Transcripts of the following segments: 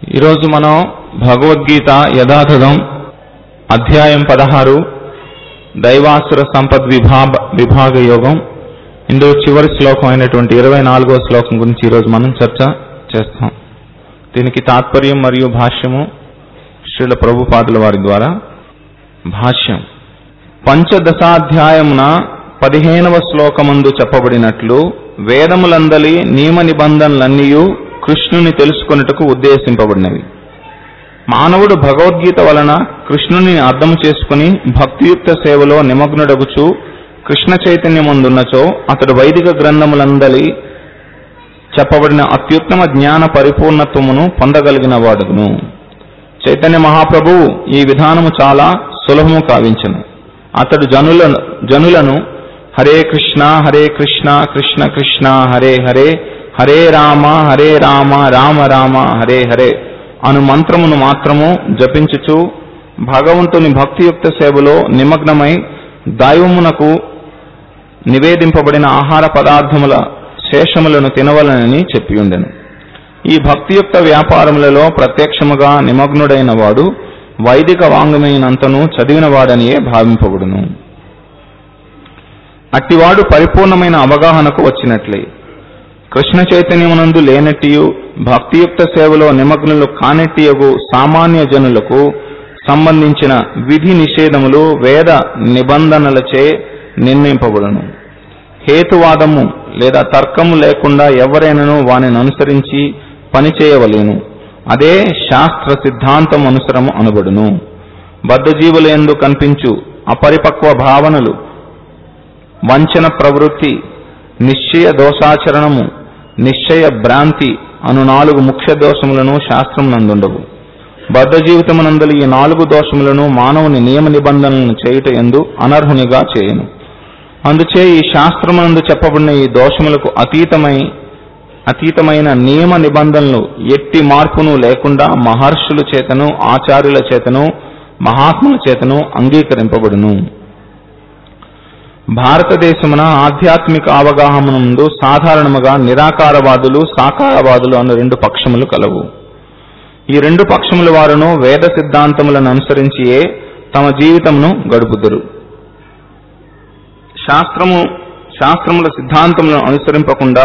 ఈరోజు మనం భగవద్గీత యథాతథం అధ్యాయం పదహారు దైవాసుర సంపద్ విభాగ విభాగ యోగం ఇందులో చివరి శ్లోకం అయినటువంటి ఇరవై నాలుగో శ్లోకం గురించి ఈరోజు మనం చర్చ చేస్తాం దీనికి తాత్పర్యం మరియు భాష్యము శ్రీల ప్రభుపాదుల వారి ద్వారా భాష్యం పంచదశాధ్యాయమున పదిహేనవ శ్లోకమందు చెప్పబడినట్లు వేదములందలి నియమ నిబంధనలన్నీయు కృష్ణుని తెలుసుకొనుటకు ఉద్దేశింపబడినవి మానవుడు భగవద్గీత వలన కృష్ణుని అర్థం చేసుకుని భక్తియుక్త సేవలో నిమగ్నుడగుచు కృష్ణ చైతన్యమందున్నచో అతడు వైదిక గ్రంథములందలి చెప్పబడిన అత్యుత్తమ జ్ఞాన పరిపూర్ణత్వమును పొందగలిగిన వాడును చైతన్య మహాప్రభువు ఈ విధానము చాలా సులభము కావించను అతడు జనులను జనులను హరే కృష్ణ హరే కృష్ణ కృష్ణ కృష్ణ హరే హరే హరే రామ హరే రామ రామ రామ హరే హరే అను మంత్రమును మాత్రము జపించుచు భగవంతుని భక్తియుక్త సేవలో నిమగ్నమై దైవమునకు నివేదింపబడిన ఆహార పదార్థముల శేషములను తినవలనని చెప్పియుండెను ఈ భక్తియుక్త వ్యాపారములలో ప్రత్యక్షముగా నిమగ్నుడైన వాడు వైదిక వాంగ్మయనంతను చదివిన వాడనియే భావింపబడును అట్టివాడు పరిపూర్ణమైన అవగాహనకు వచ్చినట్లే కృష్ణ చైతన్యమునందు లేనట్టియు భక్తియుక్త సేవలో నిమగ్నులు కానెట్టియగు సామాన్య జనులకు సంబంధించిన విధి నిషేధములు వేద నిబంధనలచే నిర్ణయింపబడును హేతువాదము లేదా తర్కము లేకుండా ఎవరైనను వానిని అనుసరించి పనిచేయవలేను అదే శాస్త్ర సిద్ధాంతం అనుసరము అనబడును బద్ధజీవులందు కనిపించు అపరిపక్వ భావనలు వంచన ప్రవృత్తి నిశ్చయ దోషాచరణము నిశ్చయ భ్రాంతి అను నాలుగు ముఖ్య దోషములను శాస్త్రం నందుండవు బద్ధ జీవితమునందలి ఈ నాలుగు దోషములను మానవుని నియమ నిబంధనలను చేయుట ఎందు అనర్హునిగా చేయను అందుచే ఈ శాస్త్రమునందు చెప్పబడిన ఈ దోషములకు అతీతమై అతీతమైన నియమ నిబంధనలు ఎట్టి మార్పును లేకుండా మహర్షుల చేతను ఆచార్యుల చేతను మహాత్ముల చేతను అంగీకరింపబడును భారతదేశమున ఆధ్యాత్మిక అవగాహన ముందు సాధారణముగా నిరాకారవాదులు సాకారవాదులు అను రెండు పక్షములు కలవు ఈ రెండు పక్షముల వారును వేద సిద్ధాంతములను అనుసరించియే తమ జీవితమును గడుపుదురు శాస్త్రము శాస్త్రముల సిద్ధాంతములను అనుసరింపకుండా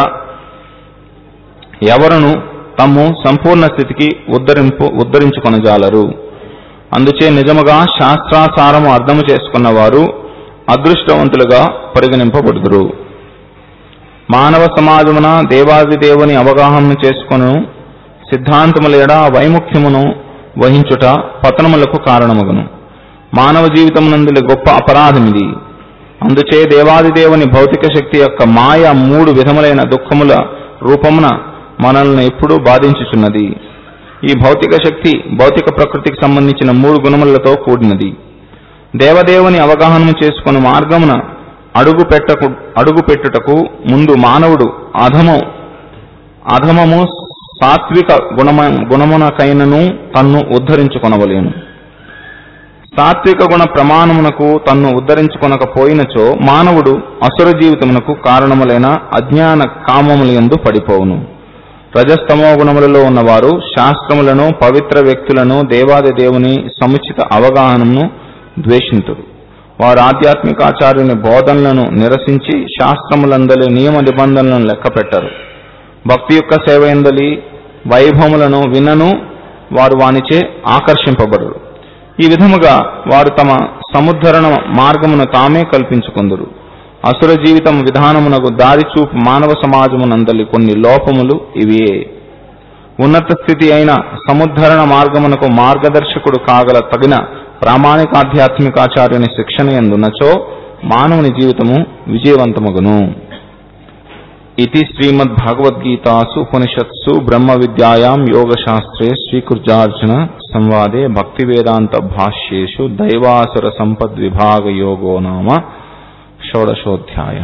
ఎవరును తమ్ము సంపూర్ణ స్థితికి ఉద్ధరింపు ఉద్ధరించుకొనజాలరు అందుచే నిజముగా శాస్త్రాసారము అర్థము చేసుకున్న వారు అదృష్టవంతులుగా పరిగణింపబడుదురు మానవ సమాజమున దేవాది దేవుని అవగాహన చేసుకొను సిద్ధాంతములేడా వైముఖ్యమును వహించుట పతనములకు కారణమగును మానవ జీవితమునందుల గొప్ప అపరాధమిది అందుచే దేవాది దేవుని భౌతిక శక్తి యొక్క మాయ మూడు విధములైన దుఃఖముల రూపమున మనల్ని ఎప్పుడూ బాధించుచున్నది ఈ భౌతిక శక్తి భౌతిక ప్రకృతికి సంబంధించిన మూడు గుణములతో కూడినది దేవదేవుని అవగాహన చేసుకుని మార్గమున అడుగు పెట్టకు అడుగు పెట్టుటకు ముందు మానవుడు అధము అధమము సాత్విక గుణమ గుణమునకైనను తన్ను ఉద్ధరించుకొనవలేను సాత్విక గుణ ప్రమాణమునకు తన్ను ఉద్ధరించుకొనకపోయినచో మానవుడు అసుర జీవితమునకు కారణములైన అజ్ఞాన కామములందు పడిపోవును రజస్తమో గుణములలో ఉన్నవారు శాస్త్రములను పవిత్ర వ్యక్తులను దేవాది దేవుని సముచిత అవగాహనను ద్వేషింతురు వారు ఆధ్యాత్మికాచార్యుని బోధనలను నిరసించి శాస్త్రములందలి నియమ నిబంధనలను లెక్క పెట్టరు భక్తి యొక్క సేవ ఎందలి వైభవములను వినను వారు వానిచే ఆకర్షింపబడరు ఈ విధముగా వారు తమ సముద్ధరణ మార్గమును తామే కల్పించుకుందరు అసుర జీవితం విధానమునకు దారిచూపు మానవ సమాజమునందలి కొన్ని లోపములు ఇవియే ఉన్నత స్థితి అయిన సముద్ధరణ మార్గమునకు మార్గదర్శకుడు కాగల తగిన ప్రామాణిక ఆధ్యాత్మికాచార్యుని శిక్షణ ఎందున్నచో మానవుని జీవితము విజయవంతమగును ఇది శ్రీమద్భగవద్గీతాసు ఉపనిషత్సు బ్రహ్మ విద్యాయాం యోగశాస్త్రే శ్రీకృజార్జున సంవాదే భక్తి వేదాంత భాష్యేషు దైవాసుర సంపద్ విభాగ యోగో నామ షోడశోధ్యాయ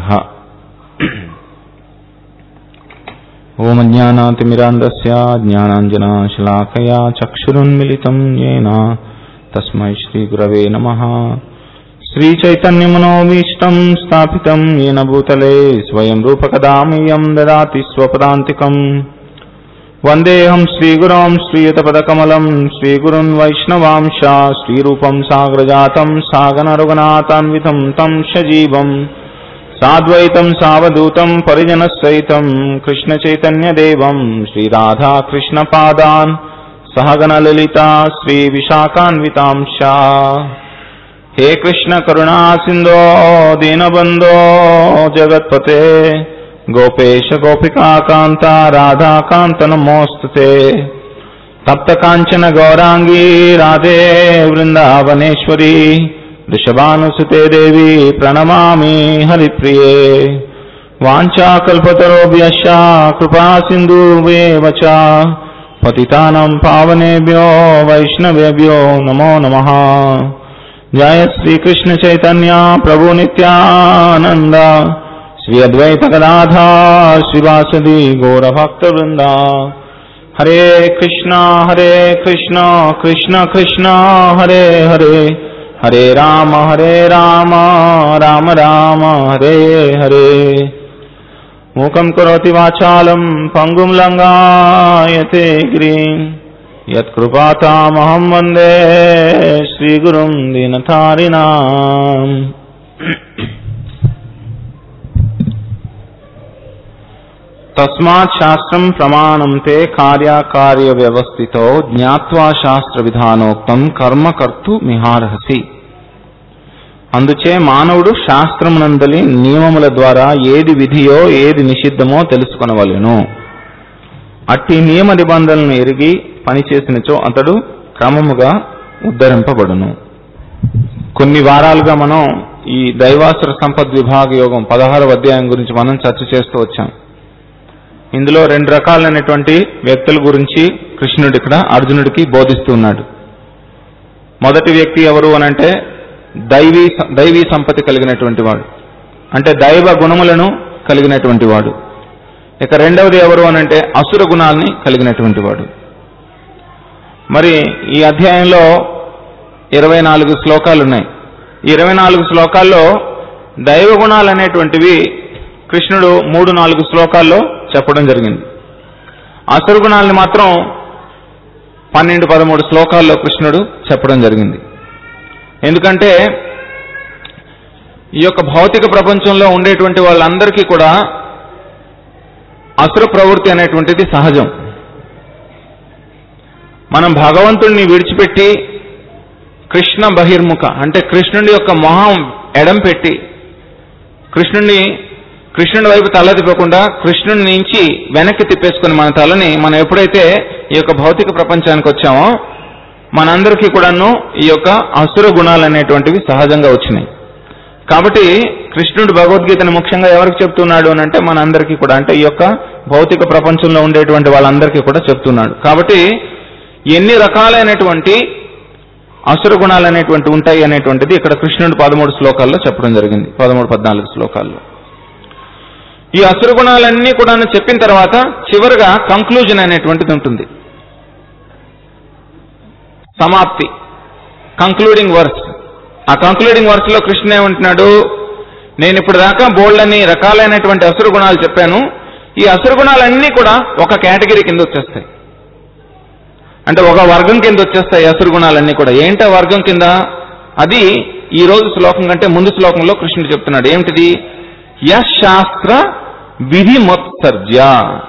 ఓం జ్ఞానాతిమిరాంధస్య జ్ఞానాంజనాశలాకయా చక్షురున్మిలితం येन తస్మై శ్రీగురవే నమః శ్రీచైతన్యమనోభీష్టం స్థాపితం येन భూతలే స్వయం రూపకదామయ్యం దదాతి స్వపదాంతికం వందేహం శ్రీగురం శ్రీయుతపదకమలం శ్రీగురున్ వైష్ణవాంశ శ్రీరూపం సాగ్రజాతం సాగనరుగనాథాన్వితం తం సజీవం సాద్వైతం సావధూతం పరిజనసహితం కృష్ణ చైతన్యదేవం శ్రీరాధాకృష్ణపాదాన్ సహగణలలిత శ్రీ విశాఖాన్వితాంశ హే కృష్ణ కరుణా సింధో దీనబంధో జగత్పతే గోపేశ గోపికాకాంత రాధాకాంత నమోస్తుతే తప్త కాంచన గౌరాంగీ రాధే వృందావనేశ్వరి వృషభానుసుతే దేవి ప్రణమామి హరిప్రియే వాంఛాకల్పతరోభ్యశ్చ కృపా సింధువేవ చ పతితానం పావనేభ్యో వైష్ణవేభ్యో నమో నమః జయ శ్రీకృష్ణ చైతన్య ప్రభు నిత్యానంద శ్రీ అద్వైత గదాధార్ శ్రీవాసది గౌరభక్త వృంద హరే కృష్ణ హరే కృష్ణ కృష్ణ కృష్ణ హరే హరే హరే రామ హరే రామ రామ రామ హరే హరే మూకం కరోతి వాచాలం పంగుం లంగాయతే గిరిం యత్కృపాతామహం వందే శ్రీగురుం దీనతారిణాం తస్మాత్ శాస్త్రం ప్రమాణం తే కార్యకార్య వ్యవస్థితో జ్ఞాత్వా శాస్త్ర విధానోక్తం కర్మ కర్తు మిహార్హసి అందుచే మానవుడు శాస్త్రమునందలి నియమముల ద్వారా ఏది విధియో ఏది నిషిద్ధమో తెలుసుకొనవలెను అట్టి నియమ నిబంధనలను ఎరిగి పనిచేసినచో అతడు క్రమముగా ఉద్ధరింపబడును కొన్ని వారాలుగా మనం ఈ దైవాసుర సంపద్ విభాగ యోగం పదహారవ అధ్యాయం గురించి మనం చర్చ చేస్తూ వచ్చాం ఇందులో రెండు రకాలైనటువంటి వ్యక్తుల గురించి కృష్ణుడు ఇక్కడ అర్జునుడికి బోధిస్తూ ఉన్నాడు మొదటి వ్యక్తి ఎవరు అనంటే దైవీ దైవీ సంపత్తి కలిగినటువంటి వాడు అంటే దైవ గుణములను కలిగినటువంటి వాడు ఇక రెండవది ఎవరు అనంటే అసుర గుణాలని కలిగినటువంటి వాడు మరి ఈ అధ్యాయంలో ఇరవై నాలుగు శ్లోకాలు ఉన్నాయి ఈ ఇరవై నాలుగు శ్లోకాల్లో దైవ గుణాలు అనేటువంటివి కృష్ణుడు మూడు నాలుగు శ్లోకాల్లో చెప్పడం జరిగింది అసుర గుణాలని మాత్రం పన్నెండు పదమూడు శ్లోకాల్లో కృష్ణుడు చెప్పడం జరిగింది ఎందుకంటే ఈ యొక్క భౌతిక ప్రపంచంలో ఉండేటువంటి వాళ్ళందరికీ కూడా అసుర ప్రవృత్తి అనేటువంటిది సహజం మనం భగవంతుడిని విడిచిపెట్టి కృష్ణ బహిర్ముఖ అంటే కృష్ణుడి యొక్క మొహం ఎడం పెట్టి కృష్ణుడిని కృష్ణుడి వైపు తల తిప్పకుండా కృష్ణుడి నుంచి వెనక్కి తిప్పేసుకుని మన తలని మనం ఎప్పుడైతే ఈ యొక్క భౌతిక ప్రపంచానికి వచ్చామో మనందరికీ కూడాను ఈ యొక్క అసుర గుణాలు అనేటువంటివి సహజంగా వచ్చినాయి కాబట్టి కృష్ణుడు భగవద్గీతను ముఖ్యంగా ఎవరికి చెప్తున్నాడు అని అంటే మనందరికీ కూడా అంటే ఈ యొక్క భౌతిక ప్రపంచంలో ఉండేటువంటి వాళ్ళందరికీ కూడా చెప్తున్నాడు కాబట్టి ఎన్ని రకాలైనటువంటి అసుర గుణాలు అనేటువంటి ఉంటాయి అనేటువంటిది ఇక్కడ కృష్ణుడు పదమూడు శ్లోకాల్లో చెప్పడం జరిగింది పదమూడు పద్నాలుగు శ్లోకాల్లో ఈ అసుర గుణాలన్నీ కూడా చెప్పిన తర్వాత చివరిగా కంక్లూజన్ అనేటువంటిది ఉంటుంది సమాప్తి కంక్లూడింగ్ వర్స్ ఆ కంక్లూడింగ్ వర్స్ లో కృష్ణ ఏమంటున్నాడు నేను ఇప్పుడు దాకా బోల్డ్ అని రకాలైనటువంటి అసుర గుణాలు చెప్పాను ఈ అసుర గుణాలన్నీ కూడా ఒక కేటగిరీ కింద వచ్చేస్తాయి అంటే ఒక వర్గం కింద వచ్చేస్తాయి అసుర గుణాలన్నీ కూడా ఏంటో వర్గం కింద అది ఈ రోజు శ్లోకం కంటే ముందు శ్లోకంలో కృష్ణుడు చెప్తున్నాడు ఏమిటిది యశాస్త్ర విధిమోత్సర్జ్య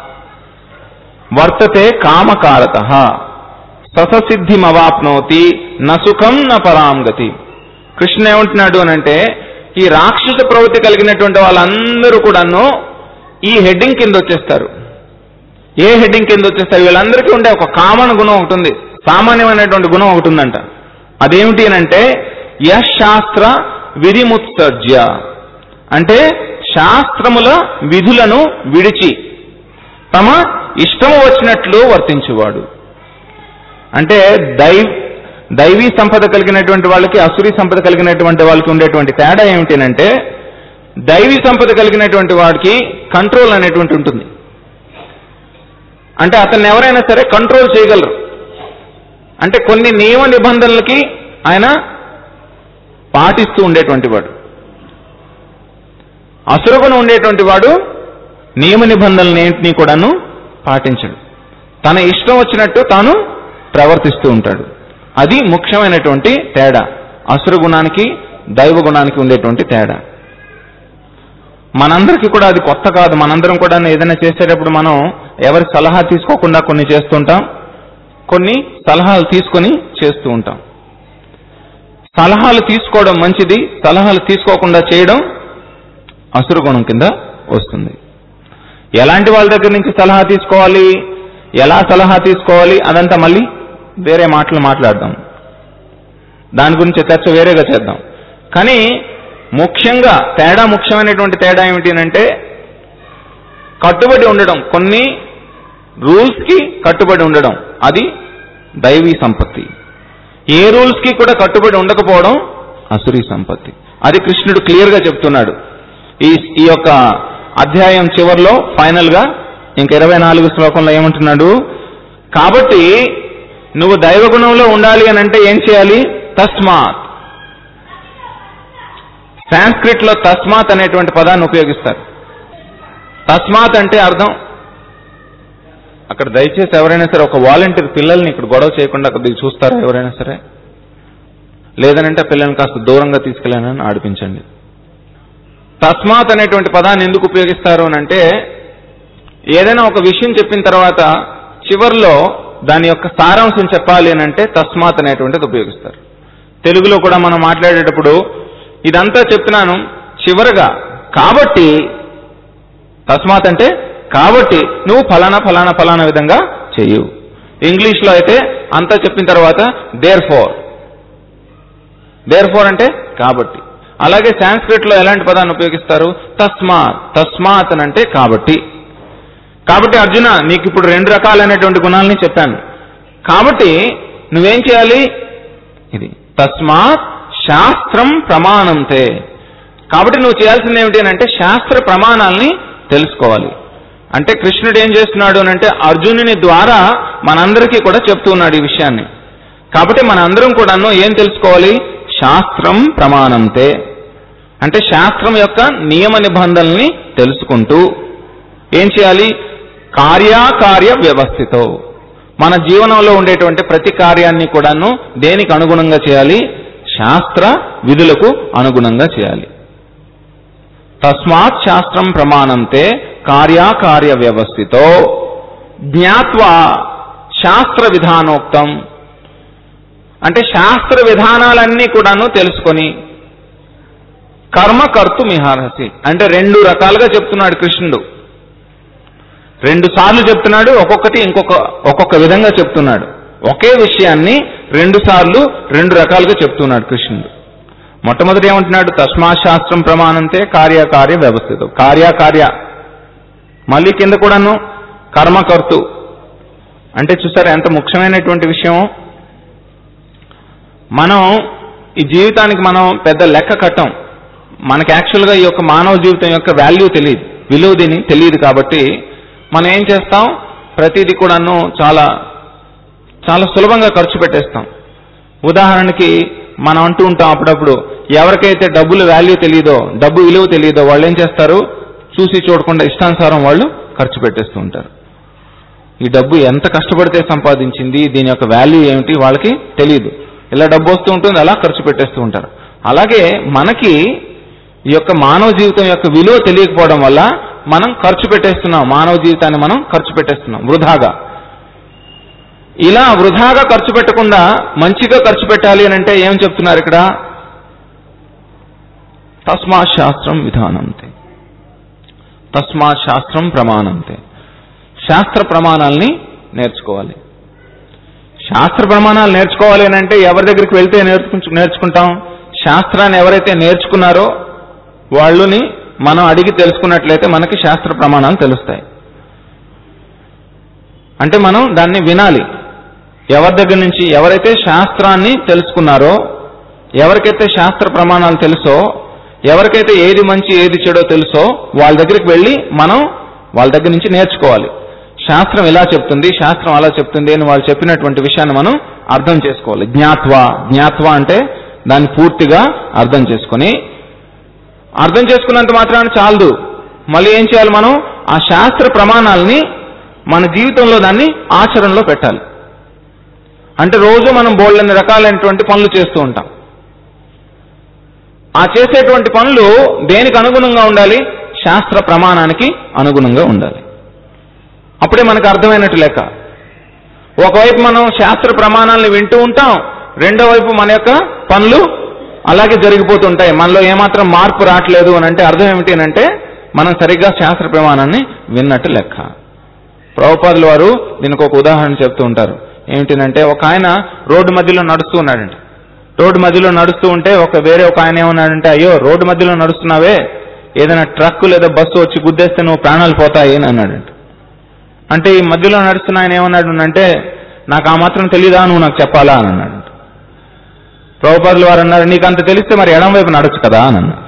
వర్తతే కామకారత సససిద్ధిమవాప్నోతి నసుఖం న పరాం గతి కృష్ణ ఏమంటున్నాడు అని అంటే ఈ రాక్షస ప్రవృత్తి కలిగినటువంటి వాళ్ళందరూ కూడాను ఈ హెడ్డింగ్ కింద వచ్చేస్తారు ఏ హెడ్డింగ్ కింద వచ్చేస్తారు వీళ్ళందరికీ ఉండే ఒక కామన్ గుణం ఒకటి ఉంది సామాన్యమైనటువంటి గుణం ఒకటి ఉందంట అదేమిటి అని అంటే యశాస్త్ర విధిముత్సర్జ్య అంటే శాస్త్రముల విధులను విడిచి తమ ఇష్టము వచ్చినట్లు వర్తించువాడు అంటే దై దైవీ సంపద కలిగినటువంటి వాళ్ళకి అసురీ సంపద కలిగినటువంటి వాళ్ళకి ఉండేటువంటి తేడా ఏమిటంటే దైవీ సంపద కలిగినటువంటి వాడికి కంట్రోల్ అనేటువంటి ఉంటుంది అంటే అతన్ని ఎవరైనా సరే కంట్రోల్ చేయగలరు అంటే కొన్ని నియమ నిబంధనలకి ఆయన పాటిస్తూ ఉండేటువంటి వాడు అసురగుణ ఉండేటువంటి వాడు నియమ నిబంధనలన్నింటినీ కూడాను పాటించడు తన ఇష్టం వచ్చినట్టు తాను ప్రవర్తిస్తూ ఉంటాడు అది ముఖ్యమైనటువంటి తేడా అసురు గుణానికి దైవ గుణానికి ఉండేటువంటి తేడా మనందరికీ కూడా అది కొత్త కాదు మనందరం కూడా ఏదైనా చేసేటప్పుడు మనం ఎవరి సలహా తీసుకోకుండా కొన్ని చేస్తుంటాం కొన్ని సలహాలు తీసుకొని చేస్తూ ఉంటాం సలహాలు తీసుకోవడం మంచిది సలహాలు తీసుకోకుండా చేయడం అసురు గుణం కింద వస్తుంది ఎలాంటి వాళ్ళ దగ్గర నుంచి సలహా తీసుకోవాలి ఎలా సలహా తీసుకోవాలి అదంతా మళ్ళీ వేరే మాటలు మాట్లాడదాం దాని గురించి చర్చ వేరేగా చేద్దాం కానీ ముఖ్యంగా తేడా ముఖ్యమైనటువంటి తేడా ఏమిటి అంటే కట్టుబడి ఉండడం కొన్ని రూల్స్ కి కట్టుబడి ఉండడం అది దైవీ సంపత్తి ఏ రూల్స్ కి కూడా కట్టుబడి ఉండకపోవడం అసురీ సంపత్తి అది కృష్ణుడు క్లియర్ గా చెప్తున్నాడు ఈ ఈ యొక్క అధ్యాయం చివరిలో ఫైనల్ గా ఇంక ఇరవై నాలుగు శ్లోకంలో ఏమంటున్నాడు కాబట్టి నువ్వు దైవ గుణంలో ఉండాలి అని అంటే ఏం చేయాలి తస్మాత్ సాంస్క్రిట్ లో తస్మాత్ అనేటువంటి పదాన్ని ఉపయోగిస్తారు తస్మాత్ అంటే అర్థం అక్కడ దయచేసి ఎవరైనా సరే ఒక వాలంటీర్ పిల్లల్ని ఇక్కడ గొడవ చేయకుండా కొద్దిగా చూస్తారా ఎవరైనా సరే లేదనంటే పిల్లల్ని కాస్త దూరంగా తీసుకెళ్ళానని ఆడిపించండి తస్మాత్ అనేటువంటి పదాన్ని ఎందుకు ఉపయోగిస్తారు అని అంటే ఏదైనా ఒక విషయం చెప్పిన తర్వాత చివర్లో దాని యొక్క సారాంశం చెప్పాలి అని అంటే తస్మాత్ అనేటువంటిది ఉపయోగిస్తారు తెలుగులో కూడా మనం మాట్లాడేటప్పుడు ఇదంతా చెప్తున్నాను చివరగా కాబట్టి తస్మాత్ అంటే కాబట్టి నువ్వు ఫలానా ఫలానా ఫలానా విధంగా చెయ్యు ఇంగ్లీష్లో అయితే అంతా చెప్పిన తర్వాత దేర్ ఫోర్ దేర్ ఫోర్ అంటే కాబట్టి అలాగే సాంస్క్రిట్ లో ఎలాంటి పదాన్ని ఉపయోగిస్తారు తస్మాత్ తస్మాత్ అని అంటే కాబట్టి కాబట్టి అర్జున నీకు ఇప్పుడు రెండు రకాలైనటువంటి గుణాలని చెప్పాను కాబట్టి నువ్వేం చేయాలి ఇది తస్మాత్ శాస్త్రం ప్రమాణంతే కాబట్టి నువ్వు చేయాల్సింది ఏమిటి అని అంటే శాస్త్ర ప్రమాణాలని తెలుసుకోవాలి అంటే కృష్ణుడు ఏం చేస్తున్నాడు అని అంటే అర్జునుని ద్వారా మనందరికీ కూడా చెప్తూ ఉన్నాడు ఈ విషయాన్ని కాబట్టి మనందరం కూడాను ఏం తెలుసుకోవాలి శాస్త్రం ప్రమాణంతే అంటే శాస్త్రం యొక్క నియమ నిబంధనల్ని తెలుసుకుంటూ ఏం చేయాలి కార్యాకార్య వ్యవస్థతో మన జీవనంలో ఉండేటువంటి ప్రతి కార్యాన్ని కూడాను దేనికి అనుగుణంగా చేయాలి శాస్త్ర విధులకు అనుగుణంగా చేయాలి తస్మాత్ శాస్త్రం ప్రమాణంతే కార్యాకార్య వ్యవస్థితో జ్ఞాత్వా శాస్త్ర విధానోక్తం అంటే శాస్త్ర విధానాలన్నీ కూడాను తెలుసుకొని కర్మ కర్తు మిహారసి అంటే రెండు రకాలుగా చెప్తున్నాడు కృష్ణుడు రెండు సార్లు చెప్తున్నాడు ఒక్కొక్కటి ఇంకొక ఒక్కొక్క విధంగా చెప్తున్నాడు ఒకే విషయాన్ని రెండు సార్లు రెండు రకాలుగా చెప్తున్నాడు కృష్ణుడు మొట్టమొదటి ఏమంటున్నాడు తస్మా శాస్త్రం ప్రమాణంతే కార్యకార్య వ్యవస్థితం కార్యకార్య మళ్ళీ కింద కూడాను కర్మకర్తు అంటే చూసారా ఎంత ముఖ్యమైనటువంటి విషయం మనం ఈ జీవితానికి మనం పెద్ద లెక్క కట్టం మనకి యాక్చువల్గా ఈ యొక్క మానవ జీవితం యొక్క వాల్యూ తెలియదు విలువ దీని తెలియదు కాబట్టి మనం ఏం చేస్తాం ప్రతిదీ కూడాను చాలా చాలా సులభంగా ఖర్చు పెట్టేస్తాం ఉదాహరణకి మనం అంటూ ఉంటాం అప్పుడప్పుడు ఎవరికైతే డబ్బులు వాల్యూ తెలియదో డబ్బు విలువ తెలియదో వాళ్ళు ఏం చేస్తారు చూసి చూడకుండా ఇష్టానుసారం వాళ్ళు ఖర్చు పెట్టేస్తూ ఉంటారు ఈ డబ్బు ఎంత కష్టపడితే సంపాదించింది దీని యొక్క వాల్యూ ఏమిటి వాళ్ళకి తెలియదు ఇలా డబ్బు వస్తూ ఉంటుంది అలా ఖర్చు పెట్టేస్తూ ఉంటారు అలాగే మనకి ఈ యొక్క మానవ జీవితం యొక్క విలువ తెలియకపోవడం వల్ల మనం ఖర్చు పెట్టేస్తున్నాం మానవ జీవితాన్ని మనం ఖర్చు పెట్టేస్తున్నాం వృధాగా ఇలా వృధాగా ఖర్చు పెట్టకుండా మంచిగా ఖర్చు పెట్టాలి అని అంటే ఏం చెప్తున్నారు ఇక్కడ తస్మా శాస్త్రం విధానంతే తస్మా శాస్త్రం ప్రమాణంతే శాస్త్ర ప్రమాణాలని నేర్చుకోవాలి శాస్త్ర ప్రమాణాలు నేర్చుకోవాలి అని అంటే ఎవరి దగ్గరికి వెళ్తే నేర్చుకు నేర్చుకుంటాం శాస్త్రాన్ని ఎవరైతే నేర్చుకున్నారో వాళ్ళని మనం అడిగి తెలుసుకున్నట్లయితే మనకి శాస్త్ర ప్రమాణాలు తెలుస్తాయి అంటే మనం దాన్ని వినాలి ఎవరి దగ్గర నుంచి ఎవరైతే శాస్త్రాన్ని తెలుసుకున్నారో ఎవరికైతే శాస్త్ర ప్రమాణాలు తెలుసో ఎవరికైతే ఏది మంచి ఏది చెడో తెలుసో వాళ్ళ దగ్గరికి వెళ్ళి మనం వాళ్ళ దగ్గర నుంచి నేర్చుకోవాలి శాస్త్రం ఇలా చెప్తుంది శాస్త్రం అలా చెప్తుంది అని వాళ్ళు చెప్పినటువంటి విషయాన్ని మనం అర్థం చేసుకోవాలి జ్ఞాత్వా జ్ఞాత్వా అంటే దాన్ని పూర్తిగా అర్థం చేసుకొని అర్థం చేసుకున్నంత మాత్రాన చాలదు మళ్ళీ ఏం చేయాలి మనం ఆ శాస్త్ర ప్రమాణాలని మన జీవితంలో దాన్ని ఆచరణలో పెట్టాలి అంటే రోజు మనం బోల్డన్ని రకాలైనటువంటి పనులు చేస్తూ ఉంటాం ఆ చేసేటువంటి పనులు దేనికి అనుగుణంగా ఉండాలి శాస్త్ర ప్రమాణానికి అనుగుణంగా ఉండాలి అప్పుడే మనకు అర్థమైనట్టు లెక్క ఒకవైపు మనం శాస్త్ర ప్రమాణాలను వింటూ ఉంటాం రెండో వైపు మన యొక్క పనులు అలాగే జరిగిపోతుంటాయి మనలో ఏమాత్రం మార్పు రావట్లేదు అని అంటే అర్థం ఏమిటి అని అంటే మనం సరిగ్గా శాస్త్ర ప్రమాణాన్ని విన్నట్టు లెక్క ప్రభుపాదుల వారు దీనికి ఒక ఉదాహరణ చెప్తూ ఉంటారు ఏమిటినంటే ఒక ఆయన రోడ్డు మధ్యలో నడుస్తూ ఉన్నాడంట రోడ్డు మధ్యలో నడుస్తూ ఉంటే ఒక వేరే ఒక ఆయన ఏమన్నాడంటే అయ్యో రోడ్డు మధ్యలో నడుస్తున్నావే ఏదైనా ట్రక్ లేదా బస్సు వచ్చి గుద్దేస్తే నువ్వు ప్రాణాలు పోతాయి అని అన్నాడంట అంటే ఈ మధ్యలో నడుస్తున్న ఆయన ఏమన్నాడు అంటే నాకు ఆ మాత్రం తెలీదా నువ్వు నాకు చెప్పాలా అని అన్నాడు ప్రభుపాదులు వారు అన్నారు నీకు అంత తెలిస్తే మరి ఎడం వైపు నడచ్చు కదా అని అన్నారు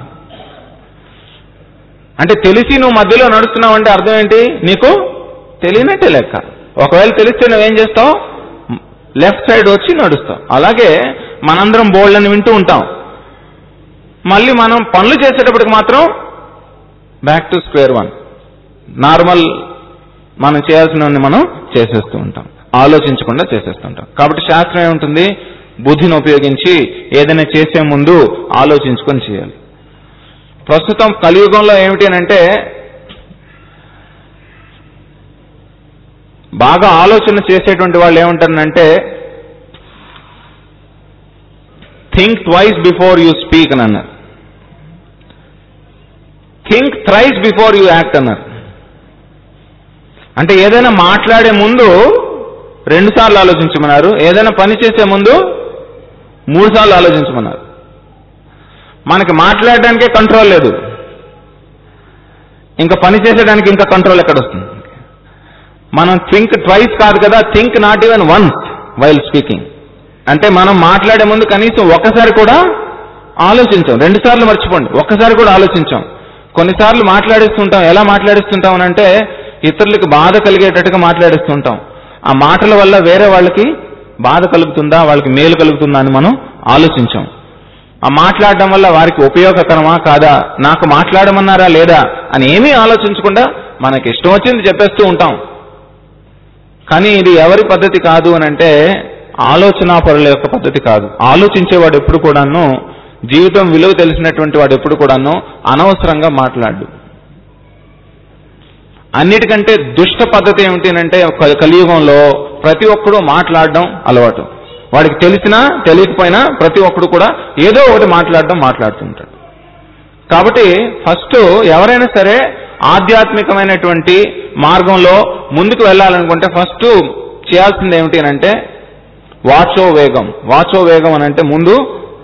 అంటే తెలిసి నువ్వు మధ్యలో నడుస్తున్నావు అంటే అర్థం ఏంటి నీకు తెలియనట్టే లెక్క ఒకవేళ తెలిస్తే నువ్వేం చేస్తావు లెఫ్ట్ సైడ్ వచ్చి నడుస్తావు అలాగే మనందరం బోల్డ్ని వింటూ ఉంటాం మళ్ళీ మనం పనులు చేసేటప్పటికి మాత్రం back to square one normal మనం చేయాల్సినవన్నీ మనం చేసేస్తూ ఉంటాం ఆలోచించకుండా చేసేస్తూ ఉంటాం కాబట్టి శాస్త్రం ఏముంటుంది బుద్ధిని ఉపయోగించి ఏదైనా చేసే ముందు ఆలోచించుకొని చేయాలి ప్రస్తుతం కలియుగంలో ఏమిటి అని అంటే బాగా ఆలోచన చేసేటువంటి వాళ్ళు ఏమంటారంటే think twice before you speak అని అన్నారు think thrice before you act అన్నారు అంటే ఏదైనా మాట్లాడే ముందు రెండు సార్లు ఆలోచించమన్నారు ఏదైనా పని చేసే ముందు మూడు సార్లు ఆలోచించమన్నారు మనకి మాట్లాడడానికే కంట్రోల్ లేదు ఇంకా పని చేసేదానికి ఇంకా కంట్రోల్ ఎక్కడ వస్తుంది మనం థింక్ ట్వైస్ కాదు కదా think not even once while speaking అంటే మనం మాట్లాడే ముందు కనీసం ఒక్కసారి కూడా ఆలోచించాం రెండు సార్లు మర్చిపోండి ఒక్కసారి కూడా ఆలోచించాం కొన్నిసార్లు మాట్లాడిస్తుంటాం ఎలా మాట్లాడిస్తుంటాం అని అంటే ఇతరులకు బాధ కలిగేటట్టుగా మాట్లాడిస్తుంటాం ఆ మాటల వల్ల వేరే వాళ్ళకి బాధ కలుగుతుందా వాళ్ళకి మేలు కలుగుతుందా అని మనం ఆలోచించాం ఆ మాట్లాడడం వల్ల వారికి ఉపయోగకరమా కాదా నాకు మాట్లాడమన్నారా లేదా అని ఏమీ ఆలోచించకుండా మనకి ఇష్టం వచ్చింది చెప్పేస్తూ ఉంటాం కానీ ఇది ఎవరి పద్ధతి కాదు అని అంటే ఆలోచనా పరుల యొక్క పద్ధతి కాదు ఆలోచించేవాడు ఎప్పుడు కూడాను జీవితం విలువ తెలిసినటువంటి వాడు ఎప్పుడు కూడాను అనవసరంగా మాట్లాడు అన్నిటికంటే దుష్ట పద్ధతి ఏమిటి అంటే కలి- కలియుగంలో ప్రతి ఒక్కడు మాట్లాడడం అలవాటు వాడికి తెలిసినా తెలియకపోయినా ప్రతి ఒక్కడు కూడా ఏదో ఒకటి మాట్లాడడం మాట్లాడుతుంటాడు కాబట్టి ఫస్ట్ ఎవరైనా సరే ఆధ్యాత్మికమైనటువంటి మార్గంలో ముందుకు వెళ్ళాలనుకుంటే ఫస్ట్ చేయాల్సింది ఏమిటి అని అంటే వాచో వేగం వాచో వేగం అని అంటే ముందు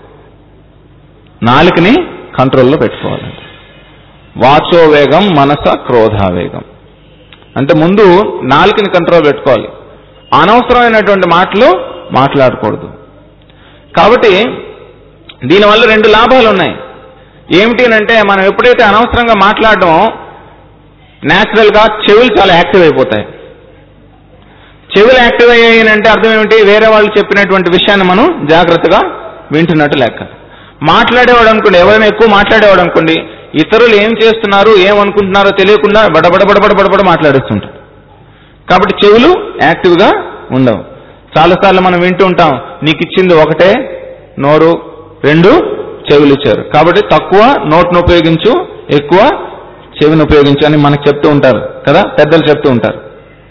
నాలుకని కంట్రోల్లో పెట్టుకోవాలి వాచో వేగం మనస క్రోధావేగం అంటే ముందు నాలుకని కంట్రోల్ పెట్టుకోవాలి అనవసరమైనటువంటి మాటలు మాట్లాడకూడదు కాబట్టి దీనివల్ల రెండు లాభాలు ఉన్నాయి ఏమిటి అని అంటే మనం ఎప్పుడైతే అనవసరంగా మాట్లాడడం న్యాచురల్గా చెవులు చాలా యాక్టివ్ అయిపోతాయి చెవులు యాక్టివ్ అయ్యాయి అంటే అర్థం ఏమిటి వేరే వాళ్ళు చెప్పినటువంటి విషయాన్ని మనం జాగ్రత్తగా వింటున్నట్టు లెక్క మాట్లాడేవాడు అనుకోండి ఎవరైనా ఎక్కువ మాట్లాడేవాడు అనుకోండి ఇతరులు ఏం చేస్తున్నారు ఏమనుకుంటున్నారో తెలియకుండా బడబడబడబడ బడబడ మాట్లాడిస్తుంటారు కాబట్టి చెవులు యాక్టివ్గా ఉండవు చాలాసార్లు మనం వింటూ ఉంటాం నీకు ఇచ్చింది ఒకటే నోరు రెండు చెవులు ఇచ్చారు కాబట్టి తక్కువ నోట్ను ఉపయోగించు ఎక్కువ చెవిని ఉపయోగించు అని మనకు చెప్తూ ఉంటారు కదా పెద్దలు చెప్తూ ఉంటారు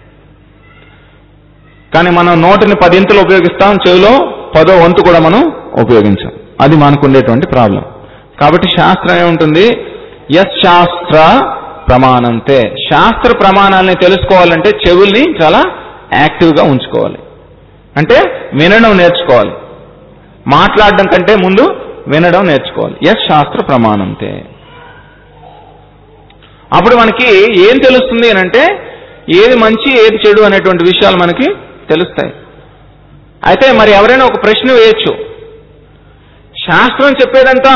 కానీ మనం నోటిని పదింతలు ఉపయోగిస్తాం చెవిలో పదో వంతు కూడా మనం ఉపయోగించాం అది మనకు ఉండేటువంటి ప్రాబ్లం కాబట్టి శాస్త్రం ఏముంటుంది ఎస్ శాస్త్ర ప్రమాణంతే శాస్త్ర ప్రమాణాలని తెలుసుకోవాలంటే చెవుల్ని చాలా యాక్టివ్గా ఉంచుకోవాలి అంటే వినడం నేర్చుకోవాలి మాట్లాడడం కంటే ముందు వినడం నేర్చుకోవాలి ఎస్ శాస్త్ర ప్రమాణంతే అప్పుడు మనకి ఏం తెలుస్తుంది అని అంటే ఏది మంచి ఏది చెడు అనేటువంటి విషయాలు మనకి తెలుస్తాయి అయితే మరి ఎవరైనా ఒక ప్రశ్న వేయచ్చు శాస్త్రం చెప్పేదంతా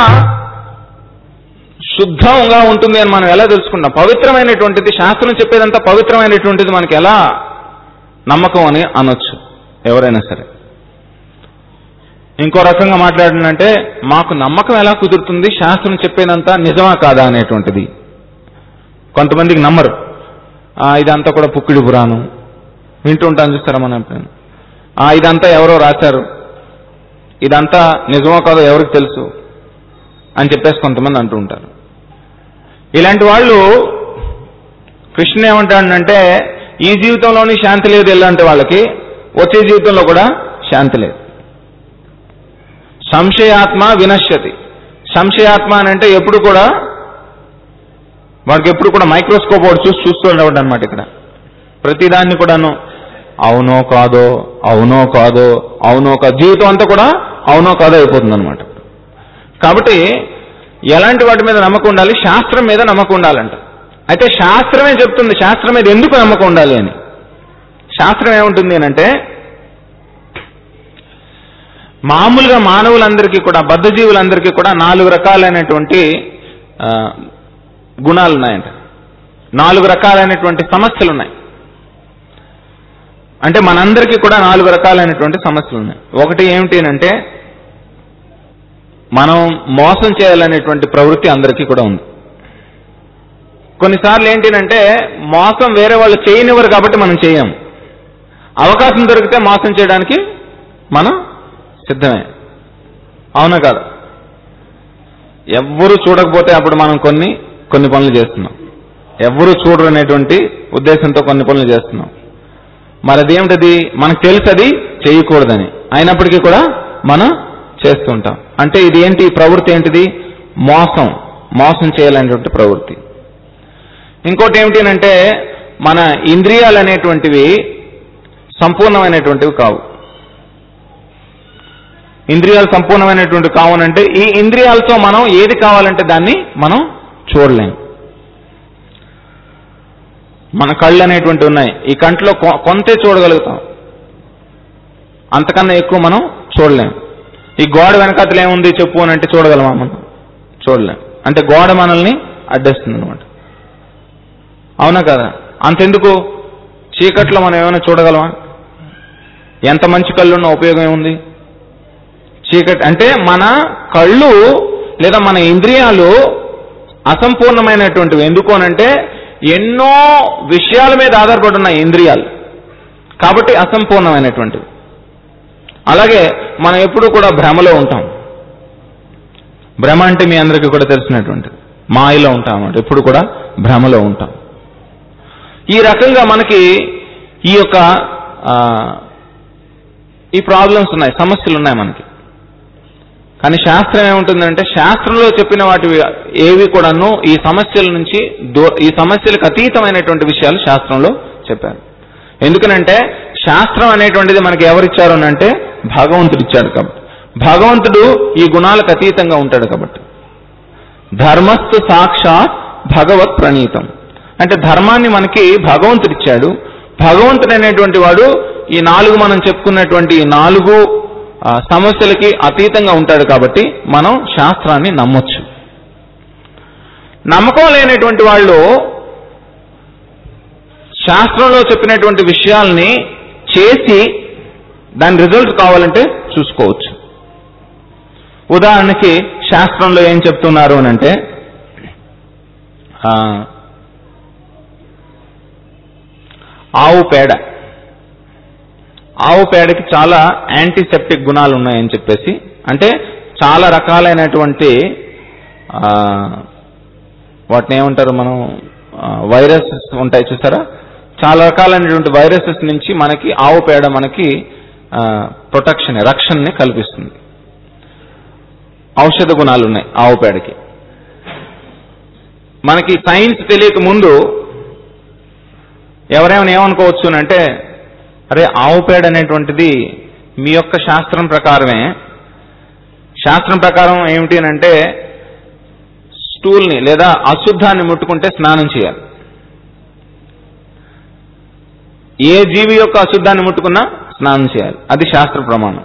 శుద్ధంగా ఉంటుంది అని మనం ఎలా తెలుసుకుంటాం పవిత్రమైనటువంటిది శాస్త్రం చెప్పేదంతా పవిత్రమైనటువంటిది మనకి ఎలా నమ్మకం అని అనొచ్చు ఎవరైనా సరే ఇంకో రకంగా మాట్లాడినంటే మాకు నమ్మకం ఎలా కుదురుతుంది శాస్త్రం చెప్పేదంతా నిజమా కాదా అనేటువంటిది కొంతమందికి నమ్మరు ఆ, ఇదంతా కూడా పుక్కిడి పురాణం వింటూ ఉంటాను చూస్తారా మనం ఎప్పుడైనా ఆ, ఇదంతా ఎవరో రాశారు ఇదంతా నిజమో కాదో ఎవరికి తెలుసు అని చెప్పేసి కొంతమంది అంటూ ఉంటారు ఇలాంటి వాళ్ళు కృష్ణ ఏమంటాడంటే ఈ జీవితంలోని శాంతి లేదు ఎలాంటి వాళ్ళకి వచ్చే జీవితంలో కూడా శాంతి లేదు సంశయాత్మ వినశ్యతి సంశయాత్మ అని అంటే ఎప్పుడు కూడా వాడికి ఎప్పుడు కూడా మైక్రోస్కోప్ వాడు చూసి చూస్తూ ఉండవడం అనమాట ఇక్కడ ప్రతిదాన్ని కూడాను అవునో కాదో అవునో కాదో అవునో కాదో జీవితం అంతా కూడా అవునో కాదో అయిపోతుంది అనమాట కాబట్టి ఎలాంటి వాటి మీద నమ్మకం ఉండాలి శాస్త్రం మీద నమ్మకం ఉండాలంట అయితే శాస్త్రమే చెప్తుంది శాస్త్రం మీద ఎందుకు నమ్మకం ఉండాలి అని శాస్త్రం ఏముంటుంది అని అంటే మామూలుగా మానవులందరికీ కూడా బద్ధజీవులందరికీ కూడా నాలుగు రకాలైనటువంటి ఆ, గుణాలు ఉన్నాయంట నాలుగు రకాలైనటువంటి సమస్యలు ఉన్నాయి అంటే మనందరికీ కూడా నాలుగు రకాలైనటువంటి సమస్యలు ఉన్నాయి ఒకటి ఏమిటి అంటే మనం మోసం చేయాలనేటువంటి ప్రవృత్తి అందరికీ కూడా ఉంది కొన్నిసార్లు ఏంటినంటే మోసం వేరే వాళ్ళు చేయనివ్వరు కాబట్టి మనం చేయం అవకాశం దొరికితే మోసం చేయడానికి మనం సిద్ధమే అవునా కాదు ఎవ్వరూ చూడకపోతే అప్పుడు మనం కొన్ని కొన్ని పనులు చేస్తున్నాం ఎవ్వరూ చూడరు అనేటువంటి ఉద్దేశంతో కొన్ని పనులు చేస్తున్నాం మరి అదేమిటది మనకు తెలుసు అది చేయకూడదని అయినప్పటికీ కూడా మనం చేస్తుంటాం అంటే ఇది ఏంటి ఈ ప్రవృత్తి ఏంటిది మోసం మోసం చేయాలనేటువంటి ప్రవృత్తి ఇంకోటి ఏమిటి అంటే మన ఇంద్రియాలు అనేటువంటివి సంపూర్ణమైనటువంటివి కావు ఇంద్రియాలు సంపూర్ణమైనటువంటి కావునంటే ఈ ఇంద్రియాలతో మనం ఏది కావాలంటే దాన్ని మనం చూడలేం మన కళ్ళు అనేటువంటి ఉన్నాయి ఈ కంట్లో కొ- కొంతే చూడగలుగుతాం అంతకన్నా ఎక్కువ మనం చూడలేం ఈ గోడ వెనకాతలు ఏముంది చెప్పు అని అంటే చూడగలమా మనం చూడలేం అంటే గోడ మనల్ని అడ్డేస్తుంది అనమాట అవునా కదా అంతెందుకు చీకట్లో మనం ఏమైనా చూడగలమా ఎంత మంచి కళ్ళు ఉన్న ఉపయోగం ఏముంది చీకటి అంటే మన కళ్ళు లేదా మన ఇంద్రియాలు అసంపూర్ణమైనటువంటివి ఎందుకు అనంటే ఎన్నో విషయాల మీద ఆధారపడి ఉన్నాయి ఇంద్రియాలు కాబట్టి అసంపూర్ణమైనటువంటివి అలాగే మనం ఎప్పుడు కూడా భ్రమలో ఉంటాం భ్రమ అంటే మీ అందరికీ కూడా తెలిసినటువంటిది మాయలో ఉంటాం అన్నమాట ఎప్పుడు కూడా భ్రమలో ఉంటాం ఈ రకంగా మనకి ఈ యొక్క ఆ, ఈ ప్రాబ్లమ్స్ ఉన్నాయి సమస్యలు ఉన్నాయి మనకి కానీ శాస్త్రం ఏముంటుందంటే శాస్త్రంలో చెప్పిన వాటి ఏవి కూడాను ఈ సమస్యల నుంచి దూ- ఈ సమస్యలకు అతీతమైనటువంటి విషయాలు శాస్త్రంలో చెప్పారు ఎందుకనంటే శాస్త్రం అనేటువంటిది మనకి ఎవరిచ్చారు అని అంటే భగవంతుడు ఇచ్చాడు కాబట్టి భగవంతుడు ఈ గుణాలకు అతీతంగా ఉంటాడు కాబట్టి ధర్మస్థు సాక్షాత్ భగవత్ ప్రణీతం అంటే ధర్మాన్ని మనకి భగవంతుడు ఇచ్చాడు భగవంతుడు అనేటువంటి వాడు ఈ నాలుగు మనం చెప్పుకున్నటువంటి ఈ నాలుగు ఆ, సమస్యలకి అతీతంగా ఉంటాడు కాబట్టి మనం శాస్త్రాన్ని నమ్మొచ్చు నమ్మకం లేనటువంటి వాళ్ళు శాస్త్రంలో చెప్పినటువంటి విషయాల్ని చేసి దాని రిజల్ట్ కావాలంటే చూసుకోవచ్చు ఉదాహరణకి శాస్త్రంలో ఏం చెప్తున్నారు అని అంటే ఆ, ఆవు పేడ ఆవు పేడకి చాలా యాంటీసెప్టిక్ గుణాలు ఉన్నాయని చెప్పేసి అంటే చాలా రకాలైనటువంటి ఆ, వాటిని ఏమంటారు మనం వైరసెస్ ఉంటాయి చూసారా చాలా రకాలైనటువంటి వైరసెస్ నుంచి మనకి ఆవు పేడ మనకి ప్రొటెక్షన్ రక్షణని కల్పిస్తుంది ఔషధ గుణాలు ఉన్నాయి ఆవు పేడకి మనకి సైన్స్ తెలియక ముందు ఎవరేమైనా ఏమనుకోవచ్చు అని అంటే అరే ఆవు పేడ అనేటువంటిది మీ యొక్క శాస్త్రం ప్రకారమే శాస్త్రం ప్రకారం ఏమిటి అని అంటే స్టూల్ని లేదా అశుద్ధాన్ని ముట్టుకుంటే స్నానం చేయాలి ఏ జీవి యొక్క అశుద్ధాన్ని ముట్టుకున్నా స్నానం చేయాలి అది శాస్త్ర ప్రమాణం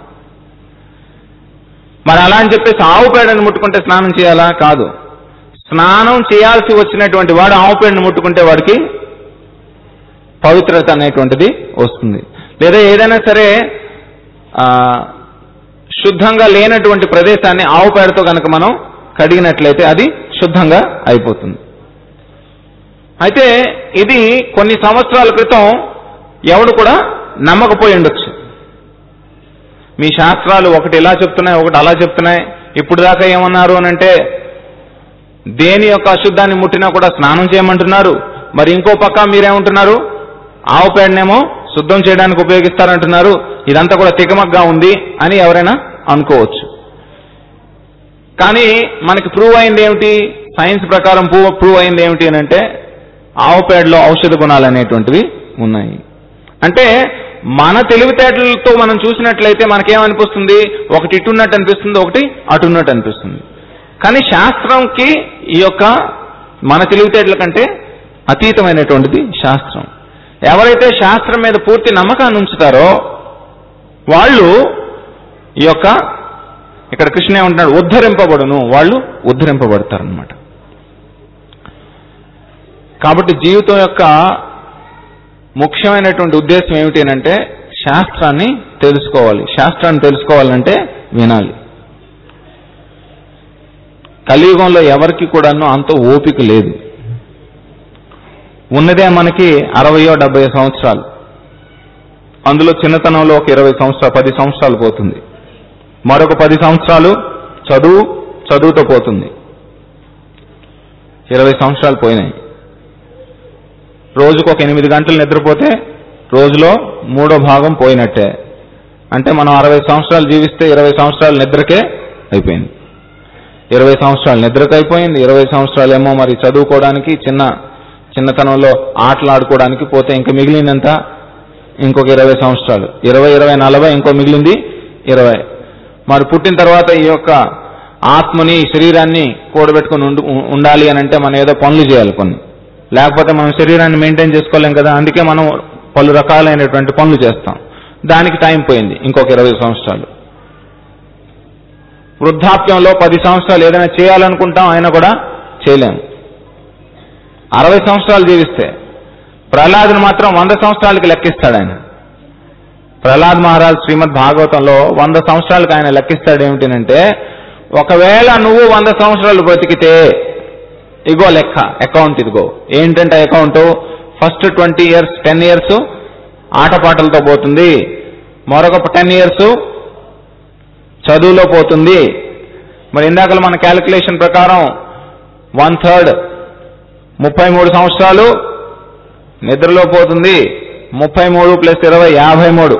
మరి అలా అని చెప్పేసి ఆవు పేడని ముట్టుకుంటే స్నానం చేయాలా కాదు స్నానం చేయాల్సి వచ్చినటువంటి వాడు ఆవు పేడని ముట్టుకుంటే వాడికి పవిత్రత అనేటువంటిది వస్తుంది లేదా ఏదైనా సరే ఆ, శుద్ధంగా లేనటువంటి ప్రదేశాన్ని ఆవు పేడతో కనుక మనం కడిగినట్లయితే అది శుద్ధంగా అయిపోతుంది అయితే ఇది కొన్ని సంవత్సరాల క్రితం ఎవడు కూడా నమ్మకపోయి ఉండొచ్చు మీ శాస్త్రాలు ఒకటి ఇలా చెప్తున్నాయి ఒకటి అలా చెప్తున్నాయి ఇప్పుడు దాకా ఏమన్నారు అని అంటే దేని యొక్క అశుద్ధాన్ని ముట్టినా కూడా స్నానం చేయమంటున్నారు మరి ఇంకో పక్క మీరేమంటున్నారు ఆవు పేడనేమో శుద్ధం చేయడానికి ఉపయోగిస్తారంటున్నారు ఇదంతా కూడా తికమగ్గా ఉంది అని ఎవరైనా అనుకోవచ్చు కానీ మనకి ప్రూవ్ అయింది ఏమిటి సైన్స్ ప్రకారం ప్రూవ్ ప్రూవ్ అయింది ఏమిటి అని అంటే ఆవు పేడలో ఔషధ గుణాలు అనేటువంటివి ఉన్నాయి అంటే మన తెలివితేటలతో మనం చూసినట్లయితే మనకేమనిపిస్తుంది ఒకటి ఇటున్నట్టు అనిపిస్తుంది ఒకటి అటున్నట్టు అనిపిస్తుంది కానీ శాస్త్రంకి ఈ యొక్క మన తెలివితేటల కంటే అతీతమైనటువంటిది శాస్త్రం ఎవరైతే శాస్త్రం మీద పూర్తి నమ్మకాన్ని ఉంచుతారో వాళ్ళు ఈ యొక్క ఇక్కడ కృష్ణ ఏమంటున్నాడు ఉద్ధరింపబడును వాళ్ళు ఉద్ధరింపబడతారనమాట కాబట్టి జీవితం యొక్క ముఖ్యమైనటువంటి ఉద్దేశం ఏమిటి అంటే శాస్త్రాన్ని తెలుసుకోవాలి శాస్త్రాన్ని తెలుసుకోవాలంటే వినాలి కలియుగంలో ఎవరికి కూడాను అంత ఓపిక లేదు ఉన్నదే మనకి అరవయో డెబ్బై సంవత్సరాలు అందులో చిన్నతనంలో ఒక ఇరవై సంవత్సరాలు పది సంవత్సరాలు పోతుంది మరొక పది సంవత్సరాలు చదువు చదువుతో పోతుంది ఇరవై సంవత్సరాలు పోయినాయి రోజుకు ఒక ఎనిమిది గంటలు నిద్రపోతే రోజులో మూడో భాగం పోయినట్టే అంటే మనం అరవై సంవత్సరాలు జీవిస్తే ఇరవై సంవత్సరాలు నిద్రకే అయిపోయింది ఇరవై సంవత్సరాలు నిద్రకు అయిపోయింది ఇరవై సంవత్సరాలు ఏమో మరి చదువుకోవడానికి చిన్న చిన్నతనంలో ఆటలు ఆడుకోవడానికి పోతే ఇంకా మిగిలిందంతా ఇంకొక ఇరవై సంవత్సరాలు ఇరవై ఇరవై నలభై ఇంకో మిగిలింది ఇరవై మరి పుట్టిన తర్వాత ఈ యొక్క ఆత్మని శరీరాన్ని కూడబెట్టుకుని ఉండు ఉండాలి అని అంటే మనం ఏదో పనులు చేయాలి కొన్ని లేకపోతే మనం శరీరాన్ని మెయింటైన్ చేసుకోలేం కదా అందుకే మనం పలు రకాలైనటువంటి పనులు చేస్తాం దానికి టైం పోయింది ఇంకొక ఇరవై సంవత్సరాలు వృద్ధాప్యంలో పది సంవత్సరాలు ఏదైనా చేయాలనుకుంటాం అయినా కూడా చేయలేము అరవై సంవత్సరాలు జీవిస్తే ప్రహ్లాదుని మాత్రం వంద సంవత్సరాలకి లెక్కిస్తాడు ఆయన ప్రహ్లాద్ మహారాజ్ శ్రీమద్ భాగవతంలో వంద సంవత్సరాలకు ఆయన లెక్కిస్తాడు ఏమిటంటే ఒకవేళ నువ్వు వంద సంవత్సరాలు బ్రతికితే ఇగో లెక్క అకౌంట్ ఇదిగో ఏంటంటే account first twenty years ten years ఆటపాటలతో పోతుంది మరొక టెన్ ఇయర్స్ చదువులో పోతుంది మరి ఇందాక మన క్యాలిక్యులేషన్ ప్రకారం వన్ థర్డ్ ముప్పై మూడు సంవత్సరాలు నిద్రలో పోతుంది ముప్పై మూడు ప్లస్ ఇరవై యాభై మూడు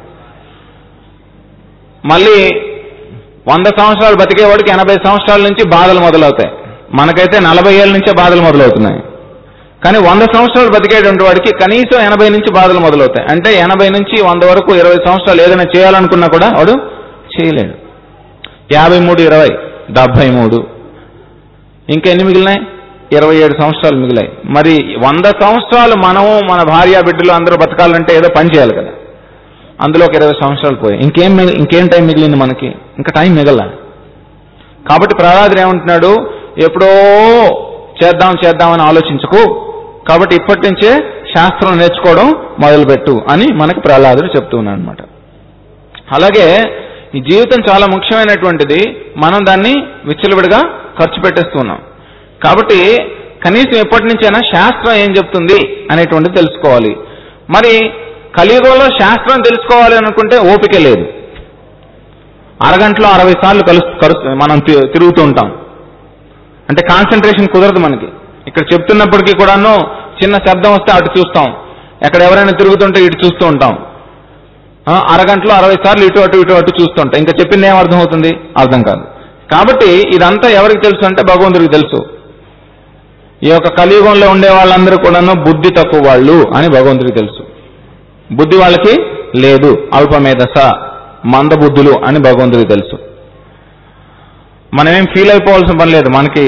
మళ్ళీ వంద సంవత్సరాలు బతికేవాడికి ఎనభై సంవత్సరాల నుంచి బాధలు మొదలవుతాయి మనకైతే నలభై ఏళ్ళ నుంచే బాధలు మొదలవుతున్నాయి కానీ వంద సంవత్సరాలు బతికేటువంటి వాడికి కనీసం ఎనభై నుంచి బాధలు మొదలవుతాయి అంటే ఎనభై నుంచి వంద వరకు ఇరవై సంవత్సరాలు ఏదైనా చేయాలనుకున్నా కూడా వాడు చేయలేడు యాభై మూడు ఇరవై డెబ్బై మూడు ఇంకా ఎన్ని మిగిలినాయి ఇరవై ఏడు సంవత్సరాలు మిగిలాయి మరి వంద సంవత్సరాలు మనము మన భార్య బిడ్డలు అందరూ బతకాలంటే ఏదో పని చేయాలి కదా అందులో ఒక ఇరవై సంవత్సరాలు పోయాయి ఇంకేం మిగి- ఇంకేం టైం మిగిలింది మనకి ఇంకా టైం మిగల కాబట్టి ప్రహ్లాదుడు ఏమంటున్నాడు ఎప్పుడో చేద్దాం చేద్దామని ఆలోచించకు కాబట్టి ఇప్పటి నుంచే శాస్త్రం నేర్చుకోవడం మొదలుపెట్టు అని మనకి ప్రహ్లాదుడు చెప్తున్నాడు అనమాట అలాగే ఈ జీవితం చాలా ముఖ్యమైనటువంటిది మనం దాన్ని విచ్చలవిడిగా ఖర్చు పెట్టేస్తున్నాం కాబట్టి కనీసం ఎప్పటి నుంచైనా శాస్త్రం ఏం చెప్తుంది అనేటువంటిది తెలుసుకోవాలి మరి కలియుగంలో శాస్త్రం తెలుసుకోవాలి అనుకుంటే ఓపిక లేదు అరగంటలో అరవై సార్లు కలు కలు- మనం తి- తిరుగుతూ ఉంటాం అంటే కాన్సన్ట్రేషన్ కుదరదు మనకి ఇక్కడ చెప్తున్నప్పటికీ కూడాను చిన్న శబ్దం వస్తే అటు చూస్తాం ఎక్కడ ఎవరైనా తిరుగుతుంటే ఇటు చూస్తూ ఉంటాం ఆ, అరగంటలో అరవై సార్లు ఇటు అటు ఇటు అటు చూస్తుంటాం ఇంకా చెప్పింది ఏం అర్థం అవుతుంది అర్థం కాదు కాబట్టి ఇదంతా ఎవరికి తెలుసు అంటే భగవంతుడికి తెలుసు ఈ యొక్క కలియుగంలో ఉండే వాళ్ళందరూ కూడాను బుద్ధి తక్కువ వాళ్ళు అని భగవంతుడికి తెలుసు బుద్ధి వాళ్ళకి లేదు అల్పమేధస మందబుద్ధులు అని భగవంతుడికి తెలుసు మనమేం ఫీల్ అయిపోవాల్సిన పని లేదు మనకి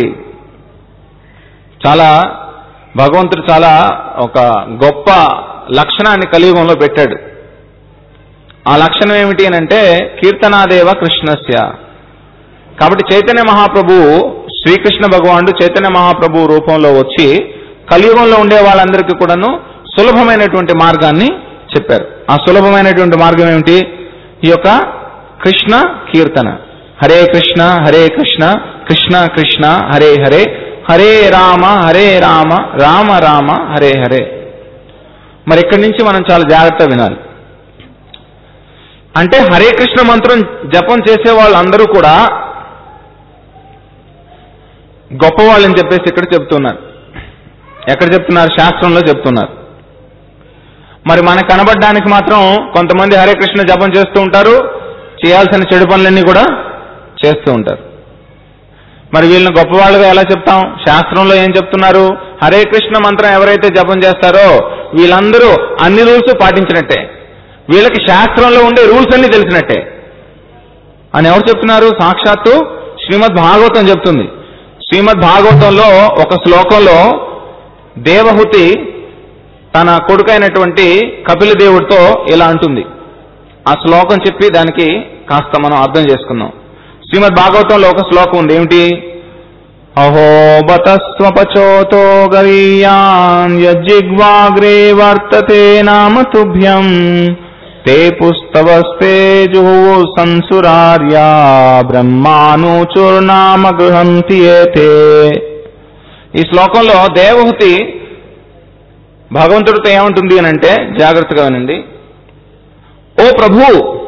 చాలా భగవంతుడు చాలా ఒక గొప్ప లక్షణాన్ని కలియుగంలో పెట్టాడు ఆ లక్షణం ఏమిటి అని అంటే కీర్తనాదేవ కృష్ణస్య కాబట్టి చైతన్య మహాప్రభు శ్రీకృష్ణ భగవానుడు చైతన్య మహాప్రభు రూపంలో వచ్చి కలియుగంలో ఉండే వాళ్ళందరికీ కూడాను సులభమైనటువంటి మార్గాన్ని చెప్పారు ఆ సులభమైనటువంటి మార్గం ఏమిటి ఈ యొక్క కృష్ణ కీర్తన హరే కృష్ణ హరే కృష్ణ కృష్ణ కృష్ణ హరే హరే హరే రామ హరే రామ రామ రామ హరే హరే మరి ఇక్కడి నుంచి మనం చాలా జాగ్రత్త వినాలి అంటే హరే కృష్ణ మంత్రం జపం చేసే వాళ్ళందరూ కూడా గొప్పవాళ్ళని చెప్పేసి ఇక్కడ చెప్తున్నారు ఎక్కడ చెప్తున్నారు శాస్త్రంలో చెప్తున్నారు మరి మనకు కనబడడానికి మాత్రం కొంతమంది హరే కృష్ణ జపం చేస్తూ ఉంటారు చేయాల్సిన చెడు పనులన్నీ కూడా చేస్తూ ఉంటారు మరి వీళ్ళని గొప్పవాళ్ళుగా ఎలా చెప్తాం శాస్త్రంలో ఏం చెప్తున్నారు హరే కృష్ణ మంత్రం ఎవరైతే జపం చేస్తారో వీళ్ళందరూ అన్ని రూల్స్ పాటించినట్టే వీళ్ళకి శాస్త్రంలో ఉండే రూల్స్ అన్ని తెలిసినట్టే అని ఎవరు చెప్తున్నారు సాక్షాత్తు శ్రీమద్ భాగవతం చెప్తుంది శ్రీమద్ భాగవతంలో ఒక శ్లోకంలో దేవహుతి తన కొడుకైనటువంటి కపిల దేవుడితో ఇలా అంటుంది ఆ శ్లోకం చెప్పి దానికి కాస్త మనం అర్థం చేసుకుందాం శ్రీమద్ భాగవతంలో ఒక శ్లోకం ఉంది ఏమిటి అహో బతస్వపచోతో గరీయాన్ యజ్జిగ్వాగ్రే వర్తతే నామ తుభ్యం తే పుస్తవస్తే జుహు సంసురార్యా బ్రహ్మానుచుర్నామ గృహంతి ఏతే ఈ శ్లోకంలో దేవహుతి భగవంతుడితో ఏమంటుంది అని అంటే జాగ్రత్తగా వినండి ఓ ప్రభు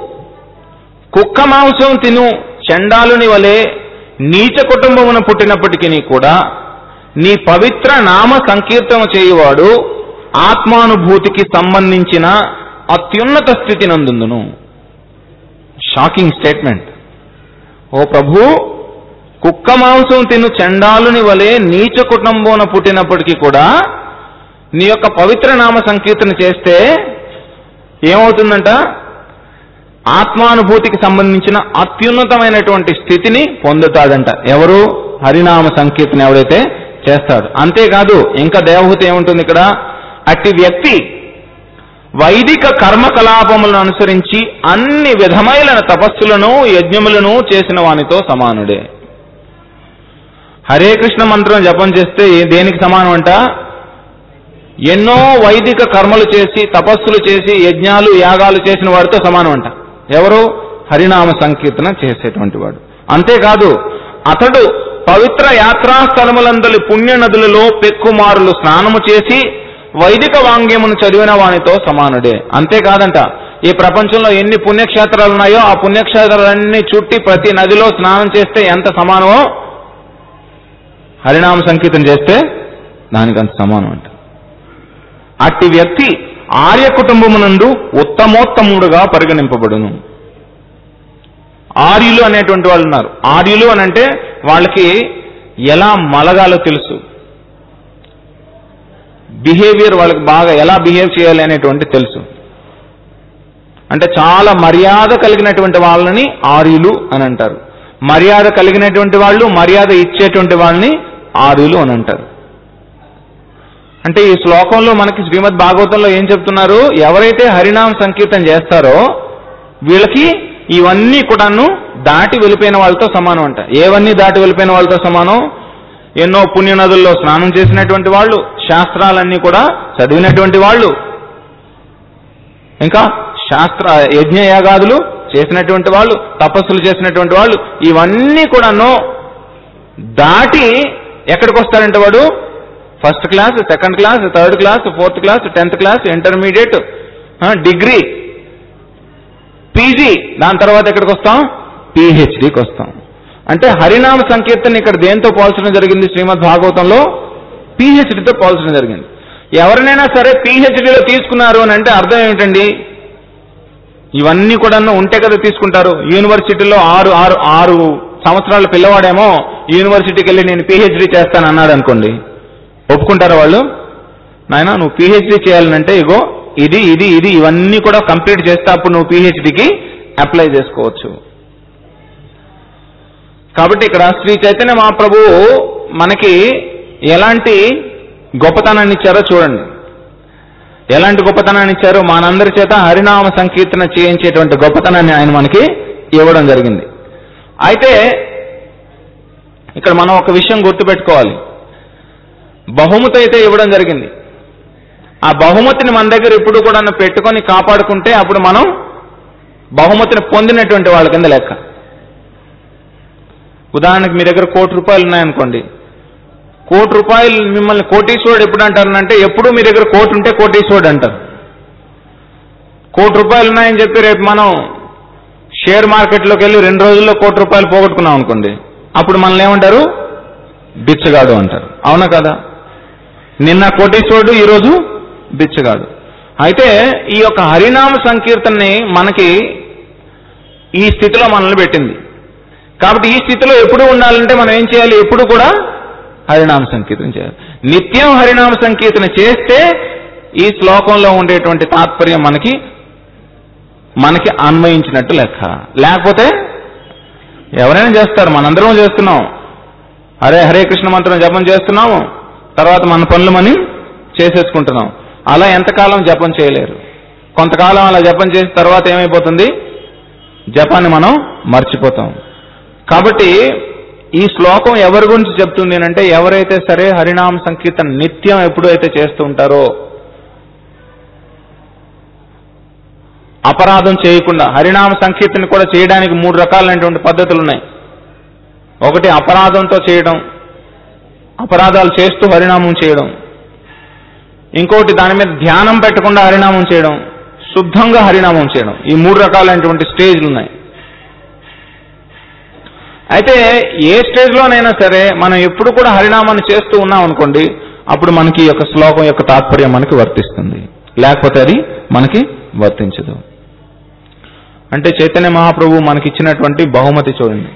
కుక్క మాంసం తిను చండాలుని వలె నీచ కుటుంబమున పుట్టినప్పటికీ కూడా నీ పవిత్ర నామ సంకీర్తన చేయువాడు ఆత్మానుభూతికి సంబంధించిన అత్యున్నత స్థితి నందును షాకింగ్ స్టేట్మెంట్ ఓ ప్రభు కుక్క మాంసం తిను చండాలుని వలె నీచ కుటుంబమున పుట్టినప్పటికీ కూడా నీ యొక్క పవిత్ర నామ సంకీర్తన చేస్తే ఏమవుతుందంట ఆత్మానుభూతికి సంబంధించిన అత్యున్నతమైనటువంటి స్థితిని పొందుతాడంట ఎవరు హరినామ సంకీర్తన ఎవరైతే చేస్తాడు అంతేకాదు ఇంకా దేవహూతి ఏముంటుంది ఇక్కడ అట్టి వ్యక్తి వైదిక కర్మకలాపములను అనుసరించి అన్ని విధమైన తపస్సులను యజ్ఞములను చేసిన వానితో సమానుడే హరే కృష్ణ మంత్రం జపం చేస్తే దేనికి సమానం అంట ఎన్నో వైదిక కర్మలు చేసి తపస్సులు చేసి యజ్ఞాలు యాగాలు చేసిన వాడితో సమానం అంట ఎవరు హరినామ సంకీర్తన చేసేటువంటి వాడు అంతేకాదు అతడు పవిత్ర యాత్రా స్థలములందలి పుణ్య నదులలో పెక్కుమారులు స్నానము చేసి వైదిక వాంగ్యమును చదివిన వానితో సమానుడే అంతేకాదంట ఈ ప్రపంచంలో ఎన్ని పుణ్యక్షేత్రాలు ఉన్నాయో ఆ పుణ్యక్షేత్రాలన్నీ చుట్టి ప్రతి నదిలో స్నానం చేస్తే ఎంత సమానమో హరినామ సంకీర్తన చేస్తే దానికి అంత సమానం అంట అట్టి వ్యక్తి ఆర్య కుటుంబమునందు ఉత్తమోత్తముడుగా పరిగణింపబడును ఆర్యులు అనేటువంటి వాళ్ళు ఉన్నారు ఆర్యులు అని అంటే వాళ్ళకి ఎలా మలగాలో తెలుసు బిహేవియర్ వాళ్ళకి బాగా ఎలా బిహేవ్ చేయాలి అనేటువంటి తెలుసు అంటే చాలా మర్యాద కలిగినటువంటి వాళ్ళని ఆర్యులు అని అంటారు మర్యాద కలిగినటువంటి వాళ్ళు మర్యాద ఇచ్చేటువంటి వాళ్ళని ఆర్యులు అని అంటారు అంటే ఈ శ్లోకంలో మనకి శ్రీమద్ భాగవతంలో ఏం చెప్తున్నారు ఎవరైతే హరినామ సంకీర్తన చేస్తారో వీళ్ళకి ఇవన్నీ కూడాను దాటి వెళ్ళిపోయిన వాళ్ళతో సమానం అంట ఏవన్నీ దాటి వెళ్ళిపోయిన వాళ్ళతో సమానం ఎన్నో పుణ్యనదుల్లో స్నానం చేసినటువంటి వాళ్ళు శాస్త్రాలన్నీ కూడా చదివినటువంటి వాళ్ళు ఇంకా శాస్త్ర యజ్ఞ యాగాదులు చేసినటువంటి వాళ్ళు తపస్సులు చేసినటువంటి వాళ్ళు ఇవన్నీ కూడాను దాటి ఎక్కడికి వస్తారంటే వాడు first class second class third class fourth class tenth class intermediate degree PG దాని తర్వాత ఎక్కడికి వస్తాం పిహెచ్డికి వస్తాం అంటే హరినామ సంకీర్తన ఇక్కడ దేంతో పోల్చడం జరిగింది శ్రీమద్ భాగవతంలో పిహెచ్డితో పోల్చడం జరిగింది ఎవరినైనా సరే పిహెచ్డిలో తీసుకున్నారు అని అంటే అర్థం ఏమిటండి ఇవన్నీ కూడా ఉంటే కదా తీసుకుంటారు యూనివర్సిటీలో ఆరు ఆరు ఆరు సంవత్సరాల పిల్లవాడేమో యూనివర్సిటీకి వెళ్ళి నేను పిహెచ్డి చేస్తాను అన్నాడు అనుకోండి ఒప్పుకుంటారా వాళ్ళు నాయన నువ్వు పిహెచ్డి చేయాలంటే ఇగో ఇది ఇది ఇది ఇవన్నీ కూడా కంప్లీట్ చేస్తే అప్పుడు నువ్వు పిహెచ్డికి అప్లై చేసుకోవచ్చు కాబట్టి ఇక్కడ శ్రీ చైతన్య మహాప్రభు మనకి ఎలాంటి గొప్పతనాన్ని ఇచ్చారో చూడండి ఎలాంటి గొప్పతనాన్ని ఇచ్చారో మనందరి చేత హరినామ సంకీర్తన చేయించేటువంటి గొప్పతనాన్ని ఆయన మనకి ఇవ్వడం జరిగింది అయితే ఇక్కడ మనం ఒక విషయం గుర్తుపెట్టుకోవాలి బహుమతి అయితే ఇవ్వడం జరిగింది ఆ బహుమతిని మన దగ్గర ఇప్పుడు కూడా పెట్టుకొని కాపాడుకుంటే అప్పుడు మనం బహుమతిని పొందినటువంటి వాళ్ళ కింద లెక్క ఉదాహరణకు మీ దగ్గర కోటి రూపాయలు ఉన్నాయనుకోండి కోటి రూపాయలు మిమ్మల్ని కోటీశ్వరుడు ఎప్పుడు అంటారనంటే ఎప్పుడు మీ దగ్గర కోటి ఉంటే కోటీశ్వరుడు అంటారు కోటి రూపాయలు ఉన్నాయని చెప్పి రేపు మనం షేర్ మార్కెట్లోకి వెళ్ళి రెండు రోజుల్లో కోటి రూపాయలు పోగొట్టుకున్నాం అనుకోండి అప్పుడు మనల్ని ఏమంటారు బిచ్చగాడు అంటారు అవునా కదా నిన్న కోటేశ్వరుడు ఈరోజు బిచ్చగాడు అయితే ఈ యొక్క హరినామ సంకీర్తనని మనకి ఈ స్థితిలో మనల్ని పెట్టింది కాబట్టి ఈ స్థితిలో ఎప్పుడు ఉండాలంటే మనం ఏం చేయాలి ఎప్పుడు కూడా హరినామ సంకీర్తన చేయాలి నిత్యం హరినామ సంకీర్తన చేస్తే ఈ శ్లోకంలో ఉండేటువంటి తాత్పర్యం మనకి మనకి అన్వయించినట్టు లెక్క లేకపోతే ఎవరైనా చేస్తారు మనందరం చేస్తున్నాం హరే హరే కృష్ణ మంత్రం జపం చేస్తున్నాము తర్వాత మన పనులు మనం చేసేసుకుంటున్నాం అలా ఎంతకాలం జపం చేయలేరు కొంతకాలం అలా జపం చేసిన తర్వాత ఏమైపోతుంది జపాన్ని మనం మర్చిపోతాం కాబట్టి ఈ శ్లోకం ఎవరి గురించి చెప్తుంది అంటే ఎవరైతే సరే హరినామ సంకీర్తన నిత్యం ఎప్పుడైతే చేస్తూ ఉంటారో అపరాధం చేయకుండా హరినామ సంకీర్తన కూడా చేయడానికి మూడు రకాలైనటువంటి పద్ధతులు ఉన్నాయి ఒకటి అపరాధంతో చేయడం అపరాధాలు చేస్తూ హరినామం చేయడం ఇంకోటి దాని మీద ధ్యానం పెట్టకుండా హరినామం చేయడం శుద్ధంగా హరినామం చేయడం ఈ మూడు రకాలైనటువంటి స్టేజ్లు ఉన్నాయి అయితే ఏ స్టేజ్లోనైనా సరే మనం ఎప్పుడు కూడా హరినామాన్ని చేస్తూ ఉన్నాం అనుకోండి అప్పుడు మనకి ఈ యొక్క శ్లోకం యొక్క తాత్పర్యం మనకి వర్తిస్తుంది లేకపోతే అది మనకి వర్తించదు అంటే చైతన్య మహాప్రభు మనకి ఇచ్చినటువంటి బహుమతి చూడండి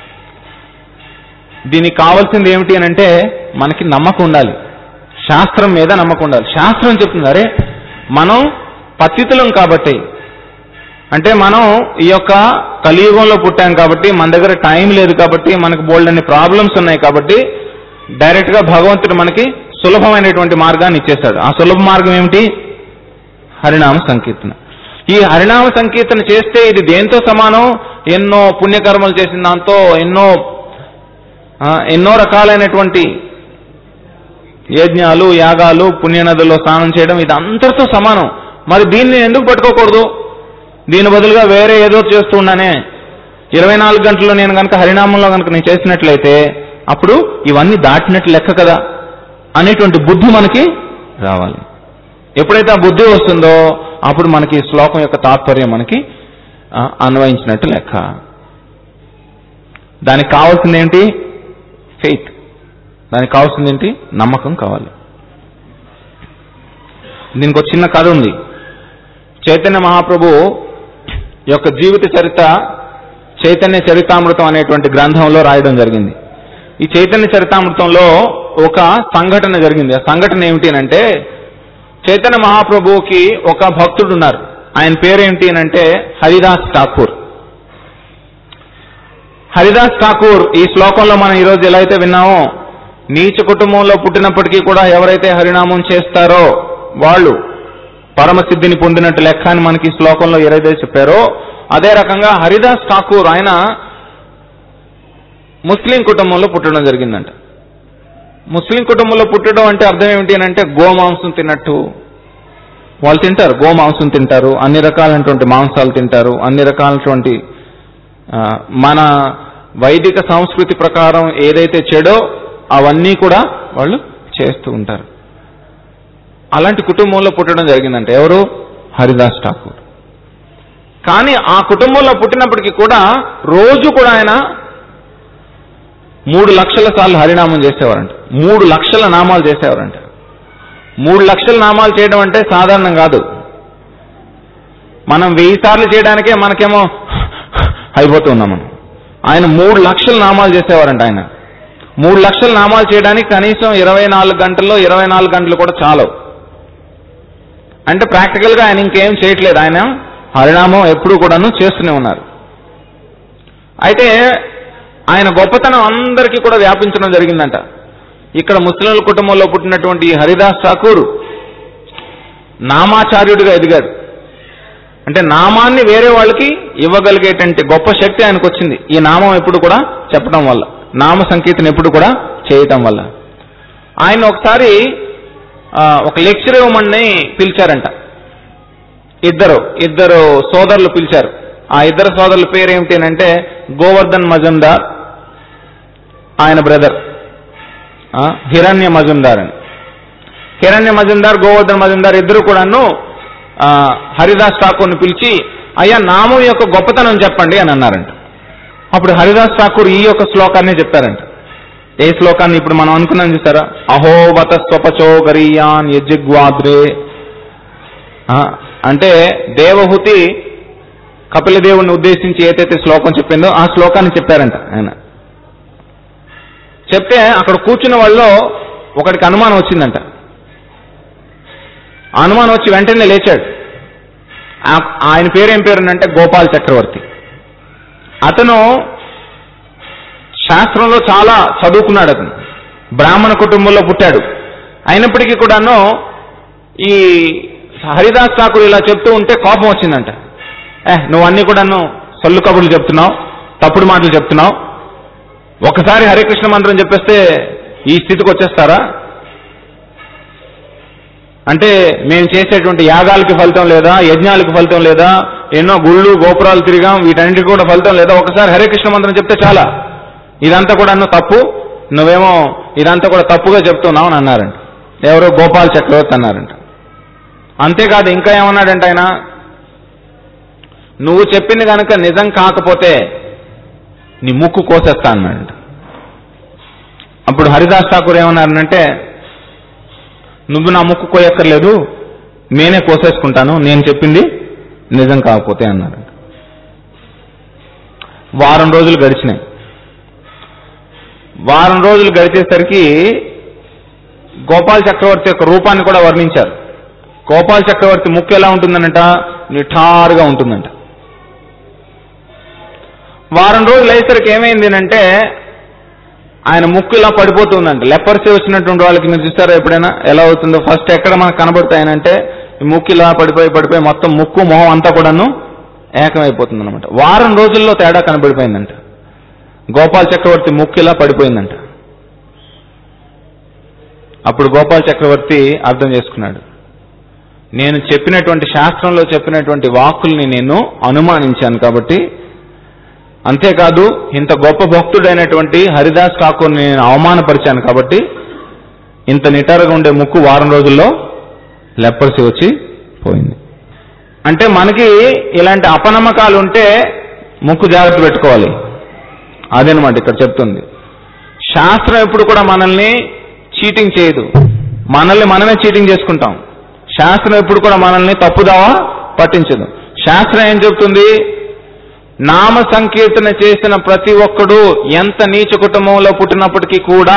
దీనికి కావాల్సింది ఏమిటి అని అంటే మనకి నమ్మకం ఉండాలి శాస్త్రం మీద నమ్మకం ఉండాలి శాస్త్రం చెప్తుంది అరే మనం పతితులం కాబట్టి అంటే మనం ఈ యొక్క కలియుగంలో పుట్టాం కాబట్టి మన దగ్గర టైం లేదు కాబట్టి మనకు బోల్డ్ అన్ని ప్రాబ్లమ్స్ ఉన్నాయి కాబట్టి డైరెక్ట్ గా భగవంతుడు మనకి సులభమైనటువంటి మార్గాన్ని ఇచ్చేస్తాడు ఆ సులభ మార్గం ఏమిటి హరినామ సంకీర్తన ఈ హరినామ సంకీర్తన చేస్తే ఇది దేంతో సమానం ఎన్నో పుణ్యకర్మలు చేసిన దాంతో ఎన్నో ఆ, ఎన్నో రకాలైనటువంటి యజ్ఞాలు యాగాలు పుణ్యనదుల్లో స్నానం చేయడం ఇది అంతటితో సమానం మరి దీన్ని ఎందుకు పట్టుకోకూడదు దీని బదులుగా వేరే ఏదో చేస్తూ ఉన్నానే ఇరవై నాలుగు గంటల్లో నేను కనుక హరినామంలో కనుక నేను చేసినట్లయితే అప్పుడు ఇవన్నీ దాటినట్లు లెక్క కదా అనేటువంటి బుద్ధి మనకి రావాలి ఎప్పుడైతే ఆ బుద్ధి వస్తుందో అప్పుడు మనకి ఈ శ్లోకం యొక్క తాత్పర్యం మనకి ఆ, అన్వయించినట్టు లెక్క దానికి కావాల్సింది ఏంటి ఫెయిత్ దానికి కావాల్సింది ఏంటి నమ్మకం కావాలి దీనికి ఒక చిన్న కథ ఉంది చైతన్య మహాప్రభు యొక్క జీవిత చరిత్ర చైతన్య చరితామృతం అనేటువంటి గ్రంథంలో రాయడం జరిగింది ఈ చైతన్య చరితామృతంలో ఒక సంఘటన జరిగింది ఆ సంఘటన ఏమిటి అని అంటే చైతన్య మహాప్రభువుకి ఒక భక్తుడు ఉన్నారు ఆయన పేరేంటి అని అంటే హరిదాస్ ఠాకూర్ హరిదాస్ ఠాకూర్ ఈ శ్లోకంలో మనం ఈరోజు ఎలా అయితే విన్నామో నీచ కుటుంబంలో పుట్టినప్పటికీ కూడా ఎవరైతే హరినామం చేస్తారో వాళ్ళు పరమసిద్ధిని పొందినట్టు లెక్క అని మనకి ఈ శ్లోకంలో ఏదైతే చెప్పారో అదే రకంగా హరిదాస్ ఠాకూర్ ఆయన ముస్లిం కుటుంబంలో పుట్టడం జరిగిందంట ముస్లిం కుటుంబంలో పుట్టడం అంటే అర్థం ఏమిటి అని అంటే గోమాంసం తిన్నట్టు వాళ్ళు తింటారు గోమాంసం తింటారు అన్ని రకాలైనటువంటి మాంసాలు తింటారు అన్ని రకాలైనటువంటి ఆ, మన వైదిక సంస్కృతి ప్రకారం ఏదైతే చెడో అవన్నీ కూడా వాళ్ళు చేస్తూ ఉంటారు అలాంటి కుటుంబంలో పుట్టడం జరిగిందంటే ఎవరు హరిదాస్ ఠాకూర్ కానీ ఆ కుటుంబంలో పుట్టినప్పటికీ కూడా రోజు కూడా ఆయన మూడు లక్షల సార్లు హరినామం చేసేవారంట మూడు లక్షల నామాలు చేసేవారంట మూడు లక్షల నామాలు చేయడం అంటే సాధారణం కాదు మనం వెయ్యి సార్లు చేయడానికే మనకేమో అయిపోతున్నాం మనం ఆయన మూడు లక్షల నామాలు చేసేవారంట ఆయన మూడు లక్షల నామాలు చేయడానికి కనీసం ఇరవై నాలుగు గంటల్లో ఇరవై నాలుగు గంటలు కూడా చాలవు అంటే ప్రాక్టికల్ గా ఆయన ఇంకేం చేయట్లేదు ఆయన హరినామం ఎప్పుడు కూడాను చేస్తూనే ఉన్నారు అయితే ఆయన గొప్పతనం అందరికీ కూడా వ్యాపించడం జరిగిందంట ఇక్కడ ముస్లింల కుటుంబంలో పుట్టినటువంటి ఈ హరిదాస్ ఠాకూర్ నామాచార్యుడిగా ఎదిగాడు అంటే నామాన్ని వేరే వాళ్ళకి ఇవ్వగలిగేటువంటి గొప్ప శక్తి ఆయనకు వచ్చింది ఈ నామం ఎప్పుడు కూడా చెప్పడం వల్ల నామ సంకీర్తన ఎప్పుడు కూడా చేయటం వల్ల ఆయన ఒకసారి ఆ, ఒక లెక్చర్ ఇవ్వమని పిలిచారంట ఇద్దరు ఇద్దరు సోదరులు పిలిచారు ఆ ఇద్దరు సోదరుల పేరు ఏమిటి అని అంటే గోవర్ధన్ మజుందార్ ఆయన బ్రదర్ హిరణ్య మజుందార్ అని హిరణ్య మజుందార్ గోవర్ధన్ మజుందార్ ఇద్దరు కూడాను ఆ, హరిదాస్ ఠాకూర్ని పిలిచి అయ్యా నామం యొక్క గొప్పతనం చెప్పండి అని అన్నారంట అప్పుడు హరిదాస్ ఠాకూర్ ఈ యొక్క శ్లోకాన్ని చెప్పారంట ఏ శ్లోకాన్ని ఇప్పుడు మనం అనుకున్నాం చూసారా అహోవత స్వపచో గరీయాన్ యజ్ఞాద్రే ఆ, అంటే దేవహుతి కపిల దేవుణ్ణి ఉద్దేశించి ఏదైతే శ్లోకం చెప్పిందో ఆ శ్లోకాన్ని చెప్పారంట ఆయన చెప్తే అక్కడ కూర్చున్న వాళ్ళు ఒకడికి అనుమానం వచ్చిందంట ఆ అనుమానం వచ్చి వెంటనే లేచాడు ఆ- ఆయన పేరేం పేరు అంటే గోపాల్ చక్రవర్తి అతను శాస్త్రంలో చాలా చదువుకున్నాడు అతను బ్రాహ్మణ కుటుంబంలో పుట్టాడు అయినప్పటికీ కూడాను ఈ హరిదాస్ ఠాకూర్ ఇలా చెప్తూ ఉంటే కోపం వచ్చిందంట ఏ నువ్వు అన్ని కూడాను సొల్లు కబుర్లు చెప్తున్నావు తప్పుడు మాటలు చెప్తున్నావు ఒకసారి హరికృష్ణ మంత్రం చెప్పేస్తే ఈ స్థితికి వచ్చేస్తారా అంటే మేము చేసేటువంటి యాగాలకి ఫలితం లేదా యజ్ఞాలకి ఫలితం లేదా ఎన్నో గుళ్ళు గోపురాలు తిరిగాం వీటన్నిటికి కూడా ఫలితం లేదా ఒకసారి హరే కృష్ణ మంత్రం చెప్తే చాలా ఇదంతా కూడా అన్న తప్పు నువ్వేమో ఇదంతా కూడా తప్పుగా చెప్తున్నావు అని అన్నారంట ఎవరో గోపాల్ చక్రవర్తి అన్నారంట అంతేకాదు ఇంకా ఏమన్నాడంట ఆయన నువ్వు చెప్పింది కనుక నిజం కాకపోతే నీ ముక్కు కోసేస్తా అన్నాడంట అప్పుడు హరిదాస్ ఠాకూర్ ఏమన్నారనంటే నువ్వు నా ముక్కు కోయక్కర్లేదు నేనే కోసేసుకుంటాను నేను చెప్పింది నిజం కాకపోతే అన్నారు వారం రోజులు గడిచినాయి వారం రోజులు గడిచేసరికి గోపాల్ చక్రవర్తి యొక్క రూపాన్ని కూడా వర్ణించారు గోపాల్ చక్రవర్తి ముక్కు ఎలా ఉంటుందనంట నిఠారుగా ఉంటుందంట వారం రోజులు అయ్యేసరికి ఏమైంది అంటే ఆయన ముక్కు ఇలా పడిపోతుందంట లెపర్సీ వచ్చినటువంటి వాళ్ళకి మీరు చూస్తారా ఎప్పుడైనా ఎలా అవుతుందో ఫస్ట్ ఎక్కడ మనకు కనబడతాయనంటే ఈ ముక్కు ఇలా పడిపోయి పడిపోయి మొత్తం ముక్కు మొహం అంతా కూడాను ఏకమైపోతుంది అనమాట వారం రోజుల్లో తేడా కనబడిపోయిందంట గోపాల్ చక్రవర్తి ముక్కు ఇలా పడిపోయిందంట అప్పుడు గోపాల్ చక్రవర్తి అర్థం చేసుకున్నాడు నేను చెప్పినటువంటి శాస్త్రంలో చెప్పినటువంటి వాక్కుల్ని నేను అనుమానించాను కాబట్టి అంతేకాదు ఇంత గొప్ప భక్తుడైనటువంటి హరిదాస్ ఠాకూర్ని నేను అవమానపరిచాను కాబట్టి ఇంత నిటారుగా ఉండే ముక్కు వారం రోజుల్లో లెప్పర్సి వచ్చి పోయింది అంటే మనకి ఇలాంటి అపనమ్మకాలు ఉంటే ముక్కు జాగ్రత్త పెట్టుకోవాలి అదేనమాట ఇక్కడ చెప్తుంది శాస్త్రం ఎప్పుడు కూడా మనల్ని చీటింగ్ చేయదు మనల్ని మనమే చీటింగ్ చేసుకుంటాం శాస్త్రం ఎప్పుడు కూడా మనల్ని తప్పుదావా పట్టించదు శాస్త్రం ఏం చెప్తుంది నామ సంకీర్తన చేసిన ప్రతి ఒక్కడు ఎంత నీచ కుటుంబంలో పుట్టినప్పటికీ కూడా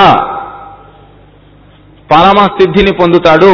పరమ సిద్ధిని పొందుతాడు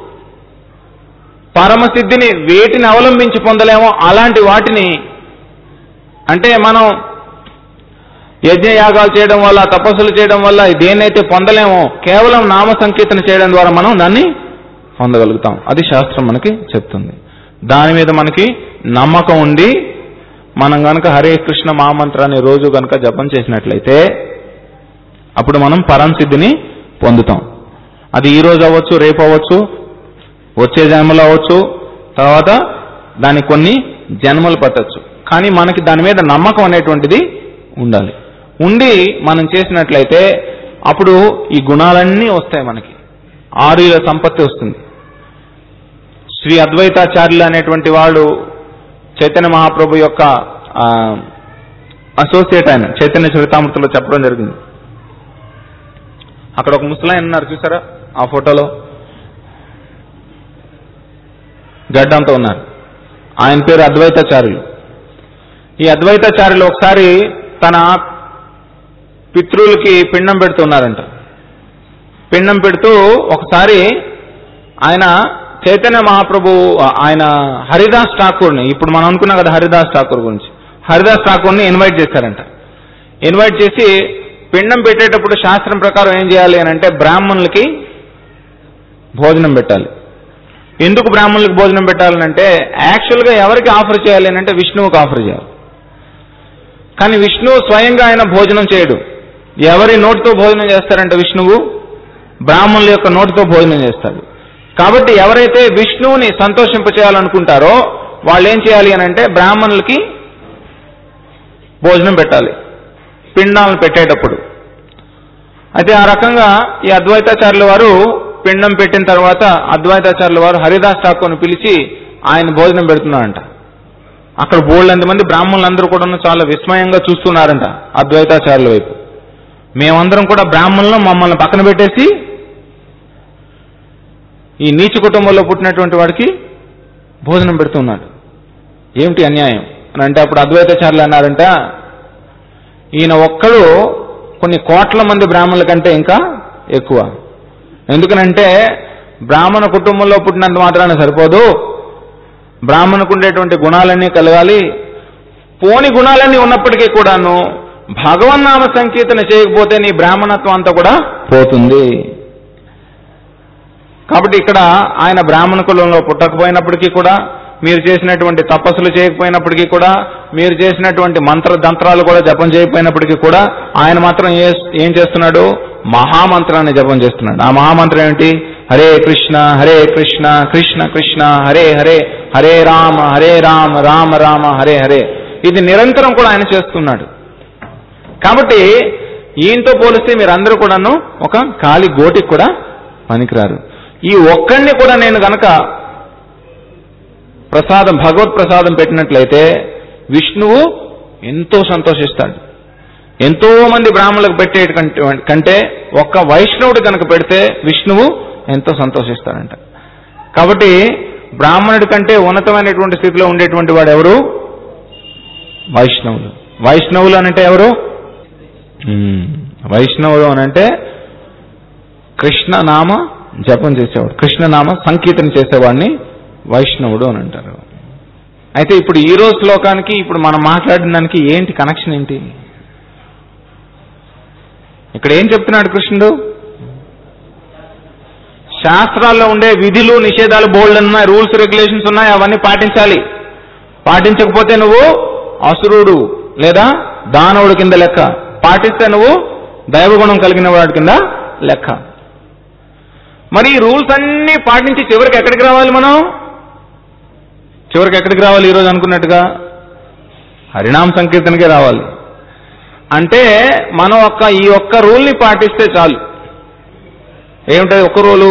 పరమ సిద్ధిని వేటిని అవలంబించి పొందలేమో అలాంటి వాటిని అంటే మనం యజ్ఞయాగాలు చేయడం వల్ల తపస్సులు చేయడం వల్ల దేన్నైతే పొందలేమో కేవలం నామ సంకీర్తన చేయడం ద్వారా మనం దాన్ని పొందగలుగుతాం అది శాస్త్రం మనకి చెప్తుంది దాని మీద మనకి నమ్మకం ఉండి మనం గనక హరే కృష్ణ మహామంత్రాన్ని రోజు గనక జపం చేసినట్లయితే అప్పుడు మనం పరం సిద్ధిని పొందుతాం అది ఈ రోజు అవ్వచ్చు రేపు అవ్వచ్చు వచ్చే జన్మలో అవ్వచ్చు తర్వాత దానికి కొన్ని జన్మలు పట్టచ్చు కానీ మనకి దాని మీద నమ్మకం అనేటువంటిది ఉండాలి ఉండి మనం చేసినట్లయితే అప్పుడు ఈ గుణాలన్నీ వస్తాయి మనకి ఆరుల సంపత్తి వస్తుంది శ్రీ అద్వైతాచార్యులు అనేటువంటి వాడు చైతన్య మహాప్రభు యొక్క ఆ, అసోసియేట్ ఆయన చైతన్య చరితామృతిలో చెప్పడం జరిగింది అక్కడ ఒక ముసలాయన ఉన్నారు చూసారా ఆ ఫోటోలో గడ్డంతో ఉన్నారు ఆయన పేరు అద్వైతాచార్యులు ఈ అద్వైతాచార్యులు ఒకసారి తన పితృలకి పిండం పెడుతున్నారంట పిండం పెడుతూ ఒకసారి ఆయన చైతన్య మహాప్రభు ఆయన హరిదాస్ ఠాకూర్ని ఇప్పుడు మనం అనుకున్నాం కదా హరిదాస్ ఠాకూర్ గురించి హరిదాస్ ఠాకూర్ని ఇన్వైట్ చేశారంట ఇన్వైట్ చేసి పిండం పెట్టేటప్పుడు శాస్త్రం ప్రకారం ఏం చేయాలి అని అంటే బ్రాహ్మణులకి భోజనం పెట్టాలి ఎందుకు బ్రాహ్మణులకు భోజనం పెట్టాలంటే యాక్చువల్గా ఎవరికి ఆఫర్ చేయాలి అని అంటే విష్ణువుకి ఆఫర్ చేయాలి కానీ విష్ణువు స్వయంగా ఆయన భోజనం చేయడు ఎవరి నోటితో భోజనం చేస్తారంటే విష్ణువు బ్రాహ్మణుల యొక్క నోటితో భోజనం చేస్తాడు కాబట్టి ఎవరైతే విష్ణువుని సంతోషింపచేయాలనుకుంటారో వాళ్ళు ఏం చేయాలి అని అంటే బ్రాహ్మణులకి భోజనం పెట్టాలి పిండాలను పెట్టేటప్పుడు అయితే ఆ రకంగా ఈ అద్వైతాచార్యుల వారు పిండం పెట్టిన తర్వాత అద్వైతాచార్యుల వారు హరిదాస్ ఠాకూర్ని పిలిచి ఆయన భోజనం పెడుతున్నాడంట అక్కడ బోల్డ్ ఎంతమంది బ్రాహ్మణులందరూ కూడా చాలా విస్మయంగా చూస్తున్నారంట అద్వైతాచార్యుల వైపు మేమందరం కూడా బ్రాహ్మణులు మమ్మల్ని పక్కన పెట్టేసి ఈ నీచ కుటుంబంలో పుట్టినటువంటి వాడికి భోజనం పెడుతున్నాడు ఏమిటి అన్యాయం అని అంటే అప్పుడు అద్వైతాచార్యులు అన్నారంట ఈయన ఒక్కడు కొన్ని కోట్ల మంది బ్రాహ్మణుల కంటే ఇంకా ఎక్కువ ఎందుకనంటే బ్రాహ్మణ కుటుంబంలో పుట్టినంత మాత్రాన సరిపోదు బ్రాహ్మణకు ఉండేటువంటి గుణాలన్నీ కలగాలి పోని గుణాలన్నీ ఉన్నప్పటికీ కూడాను భగవన్నామ సంకీర్తన చేయకపోతే నీ బ్రాహ్మణత్వం అంతా కూడా పోతుంది కాబట్టి ఇక్కడ ఆయన బ్రాహ్మణ కులంలో పుట్టకపోయినప్పటికీ కూడా మీరు చేసినటువంటి తపస్సులు చేయకపోయినప్పటికీ కూడా మీరు చేసినటువంటి మంత్ర తంత్రాలు కూడా జపం చేయకపోయినప్పటికీ కూడా ఆయన మాత్రం ఏ- ఏం చేస్తున్నాడు మహామంత్రాన్ని జపం చేస్తున్నాడు ఆ మహామంత్రం ఏమిటి హరే కృష్ణ హరే కృష్ణ కృష్ణ కృష్ణ హరే హరే హరే రామ హరే రామ రామ రామ హరే హరే ఇది నిరంతరం కూడా ఆయన చేస్తున్నాడు కాబట్టి ఈయనతో పోలిస్తే మీరందరూ కూడాను ఒక కాలి గోటికి కూడా పనికిరారు ఈ ఒక్కడిని కూడా నేను గనక ప్రసాదం భగవత్ ప్రసాదం పెట్టినట్లయితే విష్ణువు ఎంతో సంతోషిస్తాడు ఎంతో మంది బ్రాహ్మణులకు పెట్టే కంటే- కంటే ఒక్క వైష్ణవుడు కనుక పెడితే విష్ణువు ఎంతో సంతోషిస్తాడంట కాబట్టి బ్రాహ్మణుడి కంటే ఉన్నతమైనటువంటి స్థితిలో ఉండేటువంటి వాడు ఎవరు వైష్ణవులు వైష్ణవులు అనంటే ఎవరు మ్మ్. వైష్ణవులు అనంటే కృష్ణనామ జపం చేసేవాడు కృష్ణనామ సంకీర్తన చేసేవాడిని వైష్ణవుడు అని అంటారు అయితే ఇప్పుడు ఈ రోజు శ్లోకానికి ఇప్పుడు మనం మాట్లాడిన దానికి ఏంటి కనెక్షన్ ఏంటి ఇక్కడ ఏం చెప్తున్నాడు కృష్ణుడు శాస్త్రాల్లో ఉండే విధులు నిషేధాలు బోల్డ్ ఉన్నాయి రూల్స్ రెగ్యులేషన్స్ ఉన్నాయి అవన్నీ పాటించాలి పాటించకపోతే నువ్వు అసురుడు లేదా దానవుడు కింద లెక్క పాటిస్తే నువ్వు దైవగుణం కలిగిన వాడి కింద లెక్క మరి ఈ రూల్స్ అన్నీ పాటించి చివరికి ఎక్కడికి రావాలి మనం చివరికి ఎక్కడికి రావాలి ఈరోజు అనుకున్నట్టుగా హరినామ సంకీర్తనకే రావాలి అంటే మనం ఒక్క ఈ ఒక్క రూల్ని పాటిస్తే చాలు ఏమిటది ఒక్క రూలు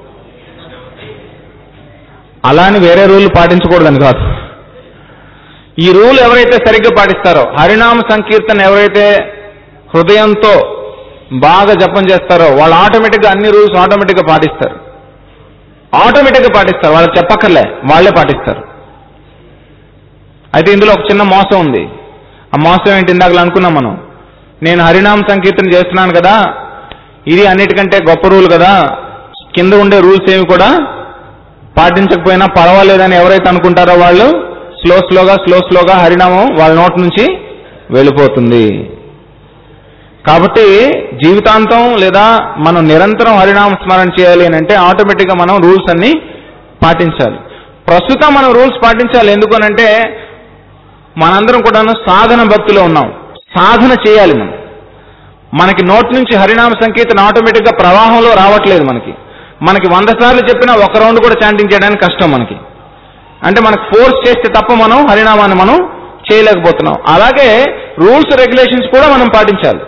అలా అని వేరే రూల్ పాటించకూడదని కాదు ఈ రూల్ ఎవరైతే సరిగ్గా పాటిస్తారో హరినామ సంకీర్తన ఎవరైతే హృదయంతో బాగా జపం చేస్తారో వాళ్ళు ఆటోమేటిక్గా అన్ని రూల్స్ ఆటోమేటిక్గా పాటిస్తారు ఆటోమేటిక్గా పాటిస్తారు వాళ్ళకి చెప్పక్కర్లే వాళ్ళే పాటిస్తారు అయితే ఇందులో ఒక చిన్న మోసం ఉంది ఆ మోసం ఏంటి ఇందాకలా అనుకున్నాం మనం నేను హరినామ సంకీర్తన చేస్తున్నాను కదా ఇది అన్నిటికంటే గొప్ప రూల్ కదా కింద ఉండే రూల్స్ ఏమి కూడా పాటించకపోయినా పర్వాలేదని ఎవరైతే అనుకుంటారో వాళ్ళు స్లో స్లోగా స్లో స్లోగా హరినామం వాళ్ళ నోటి నుంచి వెళ్ళిపోతుంది కాబట్టి జీవితాంతం లేదా మనం నిరంతరం హరినామ స్మరణ చేయాలి అని అంటే ఆటోమేటిక్గా మనం రూల్స్ అన్ని పాటించాలి ప్రస్తుతం మనం రూల్స్ పాటించాలి ఎందుకనంటే మనందరం కూడాను సాధన భక్తిలో ఉన్నాం సాధన చేయాలి మనం మనకి నోటి నుంచి హరినామ సంకీర్తన ఆటోమేటిక్గా ప్రవాహంలో రావట్లేదు మనకి మనకి వంద సార్లు చెప్పినా ఒక రౌండ్ కూడా చాంటింగ్ చేయడానికి కష్టం మనకి అంటే మనకు ఫోర్స్ చేస్తే తప్ప మనం హరినామాన్ని మనం చేయలేకపోతున్నాం అలాగే రూల్స్ రెగ్యులేషన్స్ కూడా మనం పాటించాలి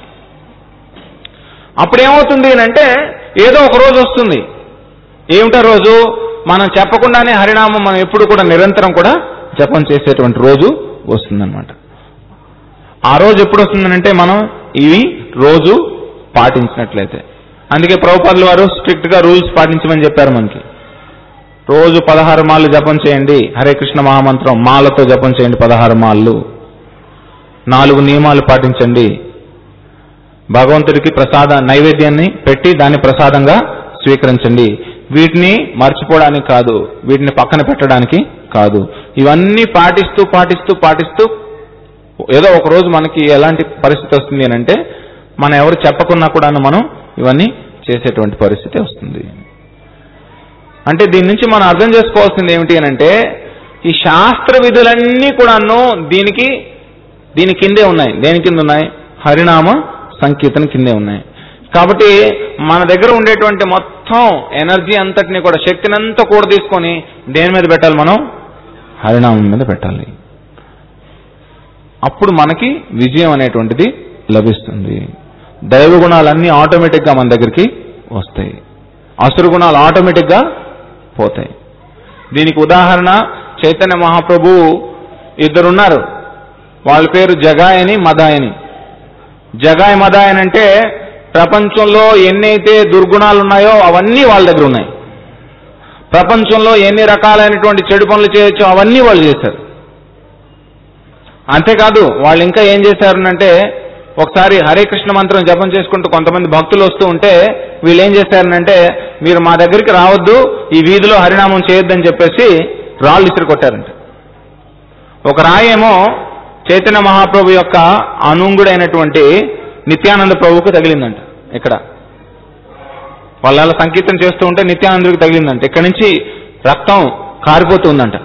అప్పుడు ఏమవుతుంది అని అంటే ఏదో ఒక రోజు వస్తుంది ఏమిటో రోజు మనం చెప్పకుండానే హరినామం మనం ఎప్పుడు కూడా నిరంతరం కూడా జపం చేసేటువంటి రోజు వస్తుందన్నమాట ఆ రోజు ఎప్పుడు వస్తుందనంటే మనం ఇవి రోజు పాటించినట్లయితే అందుకే ప్రభుపాదుల వారు స్ట్రిక్ట్ గా రూల్స్ పాటించమని చెప్పారు మనకి రోజు పదహారు మాళ్ళు జపం చేయండి హరే కృష్ణ మహామంత్రం మాలతో జపం చేయండి పదహారు మాళ్ళు నాలుగు నియమాలు పాటించండి భగవంతుడికి ప్రసాద నైవేద్యాన్ని పెట్టి దాన్ని ప్రసాదంగా స్వీకరించండి వీటిని మర్చిపోవడానికి కాదు వీటిని పక్కన పెట్టడానికి కాదు ఇవన్నీ పాటిస్తూ పాటిస్తూ పాటిస్తూ ఏదో ఒక రోజు మనకి ఎలాంటి పరిస్థితి వస్తుంది అని అంటే మనం ఎవరు చెప్పకున్నా కూడాను మనం ఇవన్నీ చేసేటువంటి పరిస్థితి వస్తుంది అంటే దీని నుంచి మనం అర్థం చేసుకోవాల్సింది ఏమిటి అని అంటే ఈ శాస్త్ర విధులన్నీ కూడాను దీనికి దీని కిందే ఉన్నాయి దేని కింద ఉన్నాయి హరినామ సంకీర్తన కిందే ఉన్నాయి కాబట్టి మన దగ్గర ఉండేటువంటి మొత్తం ఎనర్జీ అంతటిని కూడా శక్తిని అంతా కూడా తీసుకొని దేని మీద పెట్టాలి మనం హరినామం మీద పెట్టాలి అప్పుడు మనకి విజయం అనేటువంటిది లభిస్తుంది దైవ గుణాలన్నీ ఆటోమేటిక్గా మన దగ్గరికి వస్తాయి అసురు గుణాలు ఆటోమేటిక్గా పోతాయి దీనికి ఉదాహరణ చైతన్య మహాప్రభు ఇద్దరున్నారు వాళ్ళ పేరు జగాయ్ అని మదాయ్ అని జగాయ్ మదాయ్ అని అంటే ప్రపంచంలో ఎన్నైతే దుర్గుణాలు ఉన్నాయో అవన్నీ వాళ్ళ దగ్గర ఉన్నాయి ప్రపంచంలో ఎన్ని రకాలైనటువంటి చెడు పనులు చేయొచ్చో అవన్నీ వాళ్ళు చేశారు అంతేకాదు వాళ్ళు ఇంకా ఏం చేశారనంటే ఒకసారి హరే కృష్ణ మంత్రం జపం చేసుకుంటూ కొంతమంది భక్తులు వస్తూ ఉంటే వీళ్ళు ఏం చేశారనంటే మీరు మా దగ్గరికి రావద్దు ఈ వీధిలో హరినామం చేయొద్దని చెప్పేసి రాళ్ళు ఇసురు కొట్టారంట ఒక రాయేమో చైతన్య మహాప్రభు యొక్క అనుంగుడైనటువంటి నిత్యానంద ప్రభువుకు తగిలిందంట ఇక్కడ వాళ్ళ అలా సంకీర్తన చేస్తూ ఉంటే నిత్యానందుడికి తగిలిందంట ఇక్కడ నుంచి రక్తం కారిపోతుందంట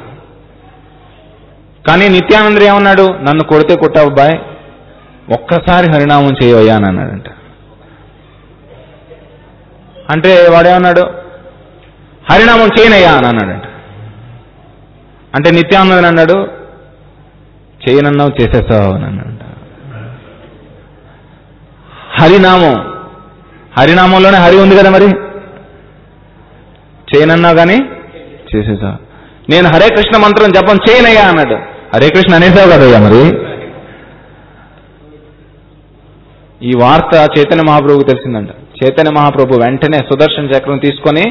కానీ నిత్యానందుడు ఏమన్నాడు నన్ను కొడితే కొట్టావు బాయ్ ఒక్కసారి హరినామం చేయవయ్యా అని అన్నాడంట అంటే వాడేమన్నాడు హరినామం చేయనయ్యా అని అన్నాడంట అంటే నిత్యానందని అన్నాడు చేయనన్నావు చేసేసావు అని అన్నాడంట హరినామం హరినామంలోనే హరి ఉంది కదా మరి చేయనన్నావు కానీ చేసేసావు నేను హరే కృష్ణ మంత్రం జపం చేయనయ్యా అన్నాడు హరే కృష్ణ అనేసావు కదయ్యా మరి ఈ వార్త చైతన్య మహాప్రభుకు తెలిసిందంట చైతన్య మహాప్రభు వెంటనే సుదర్శన చక్రం తీసుకొని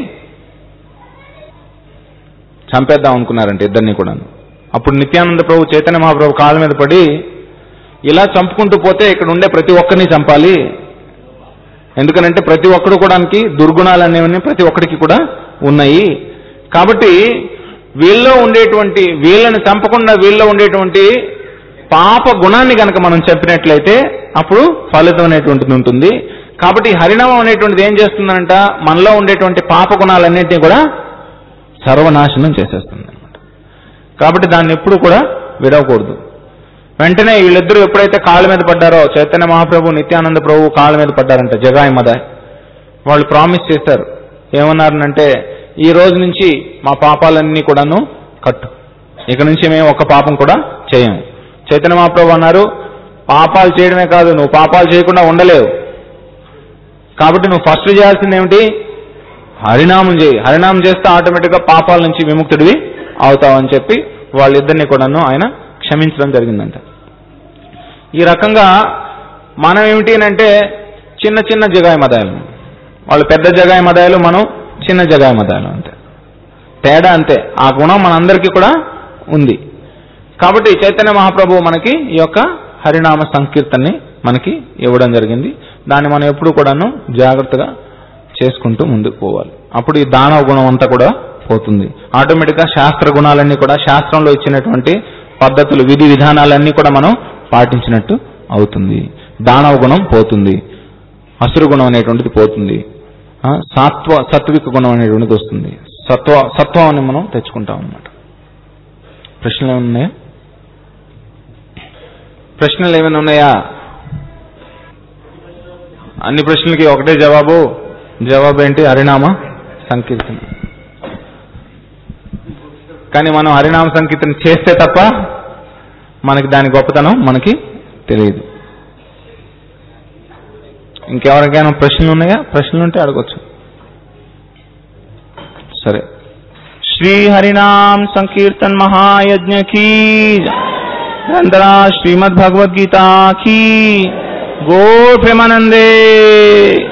చంపేద్దాం అనుకున్నారంట ఇద్దరిని కూడా అప్పుడు నిత్యానంద ప్రభు చైతన్య మహాప్రభు కాళ్ళ మీద పడి ఇలా చంపుకుంటూ పోతే ఇక్కడ ఉండే ప్రతి ఒక్కరిని చంపాలి ఎందుకనంటే ప్రతి ఒక్కడు కూడానికి దుర్గుణాలు అనేవన్నీ ప్రతి ఒక్కడికి కూడా ఉన్నాయి కాబట్టి వీళ్ళలో ఉండేటువంటి వీళ్ళని చంపకుండా వీళ్ళలో ఉండేటువంటి పాప గుణాన్ని కనుక మనం చెప్పినట్లయితే అప్పుడు ఫలితం అనేటువంటిది ఉంటుంది కాబట్టి ఈ హరినామం అనేటువంటిది ఏం చేస్తుందంట మనలో ఉండేటువంటి పాప గుణాలన్నింటినీ కూడా సర్వనాశనం చేసేస్తుంది అనమాట కాబట్టి దాన్ని ఎప్పుడు కూడా విడవకూడదు వెంటనే వీళ్ళిద్దరూ ఎప్పుడైతే కాళ్ళ మీద పడ్డారో చైతన్య మహాప్రభు నిత్యానంద ప్రభు కాళ్ళ మీద పడ్డారంట జగాయి మదాయ్ వాళ్ళు ప్రామిస్ చేశారు ఏమన్నారనంటే ఈ రోజు నుంచి మా పాపాలన్నీ కూడాను కట్టు ఇక నుంచి మేము ఒక్క పాపం కూడా చేయము చైతన్య మహాప్రభు అన్నారు పాపాలు చేయడమే కాదు నువ్వు పాపాలు చేయకుండా ఉండలేవు కాబట్టి నువ్వు ఫస్ట్ చేయాల్సింది ఏమిటి హరినామం చేయి హరినామం చేస్తే ఆటోమేటిక్గా పాపాల నుంచి విముక్తుడివి అవుతావని చెప్పి వాళ్ళిద్దరిని కూడాను ఆయన క్షమించడం జరిగిందంట ఈ రకంగా మనం ఏమిటి అంటే చిన్న చిన్న జగాయి మదాయాలు వాళ్ళు పెద్ద జగాయి మదాయాలు మనం చిన్న జగాయి మదాయాలు అంతే తేడా అంతే ఆ గుణం మనందరికీ కూడా ఉంది కాబట్టి చైతన్య మహాప్రభువు మనకి ఈ యొక్క హరినామ సంకీర్తనని మనకి ఇవ్వడం జరిగింది దాన్ని మనం ఎప్పుడు కూడాను జాగ్రత్తగా చేసుకుంటూ ముందుకు పోవాలి అప్పుడు ఈ దానవ గుణం అంతా కూడా పోతుంది ఆటోమేటిక్గా శాస్త్ర గుణాలన్నీ కూడా శాస్త్రంలో ఇచ్చినటువంటి పద్ధతులు విధి విధానాలన్నీ కూడా మనం పాటించినట్టు అవుతుంది దానవ గుణం పోతుంది అసురు గుణం అనేటువంటిది పోతుంది ఆ, సాత్వ సత్విక గుణం అనేటువంటిది వస్తుంది సత్వ సత్వాన్ని మనం తెచ్చుకుంటాం అన్నమాట ప్రశ్నలు ఏమైనా ఉన్నాయా ప్రశ్నలు ఏమైనా ఉన్నాయా అన్ని ప్రశ్నలకి ఒకటే జవాబు జవాబు ఏంటి హరినామ సంకీర్తన కానీ మనం హరినామ సంకీర్తన చేస్తే తప్ప మనకి దాని గొప్పతనం మనకి తెలియదు ఇంకెవరికైనా ప్రశ్నలు ఉన్నాయా ప్రశ్నలు ఉంటే అడగొచ్చు సరే శ్రీ హరినామ్ సంకీర్తన్ మహాయజ్ఞ की ग्रंथरा श्रीमद् भगवद गीता की गौर प्रेमानंदे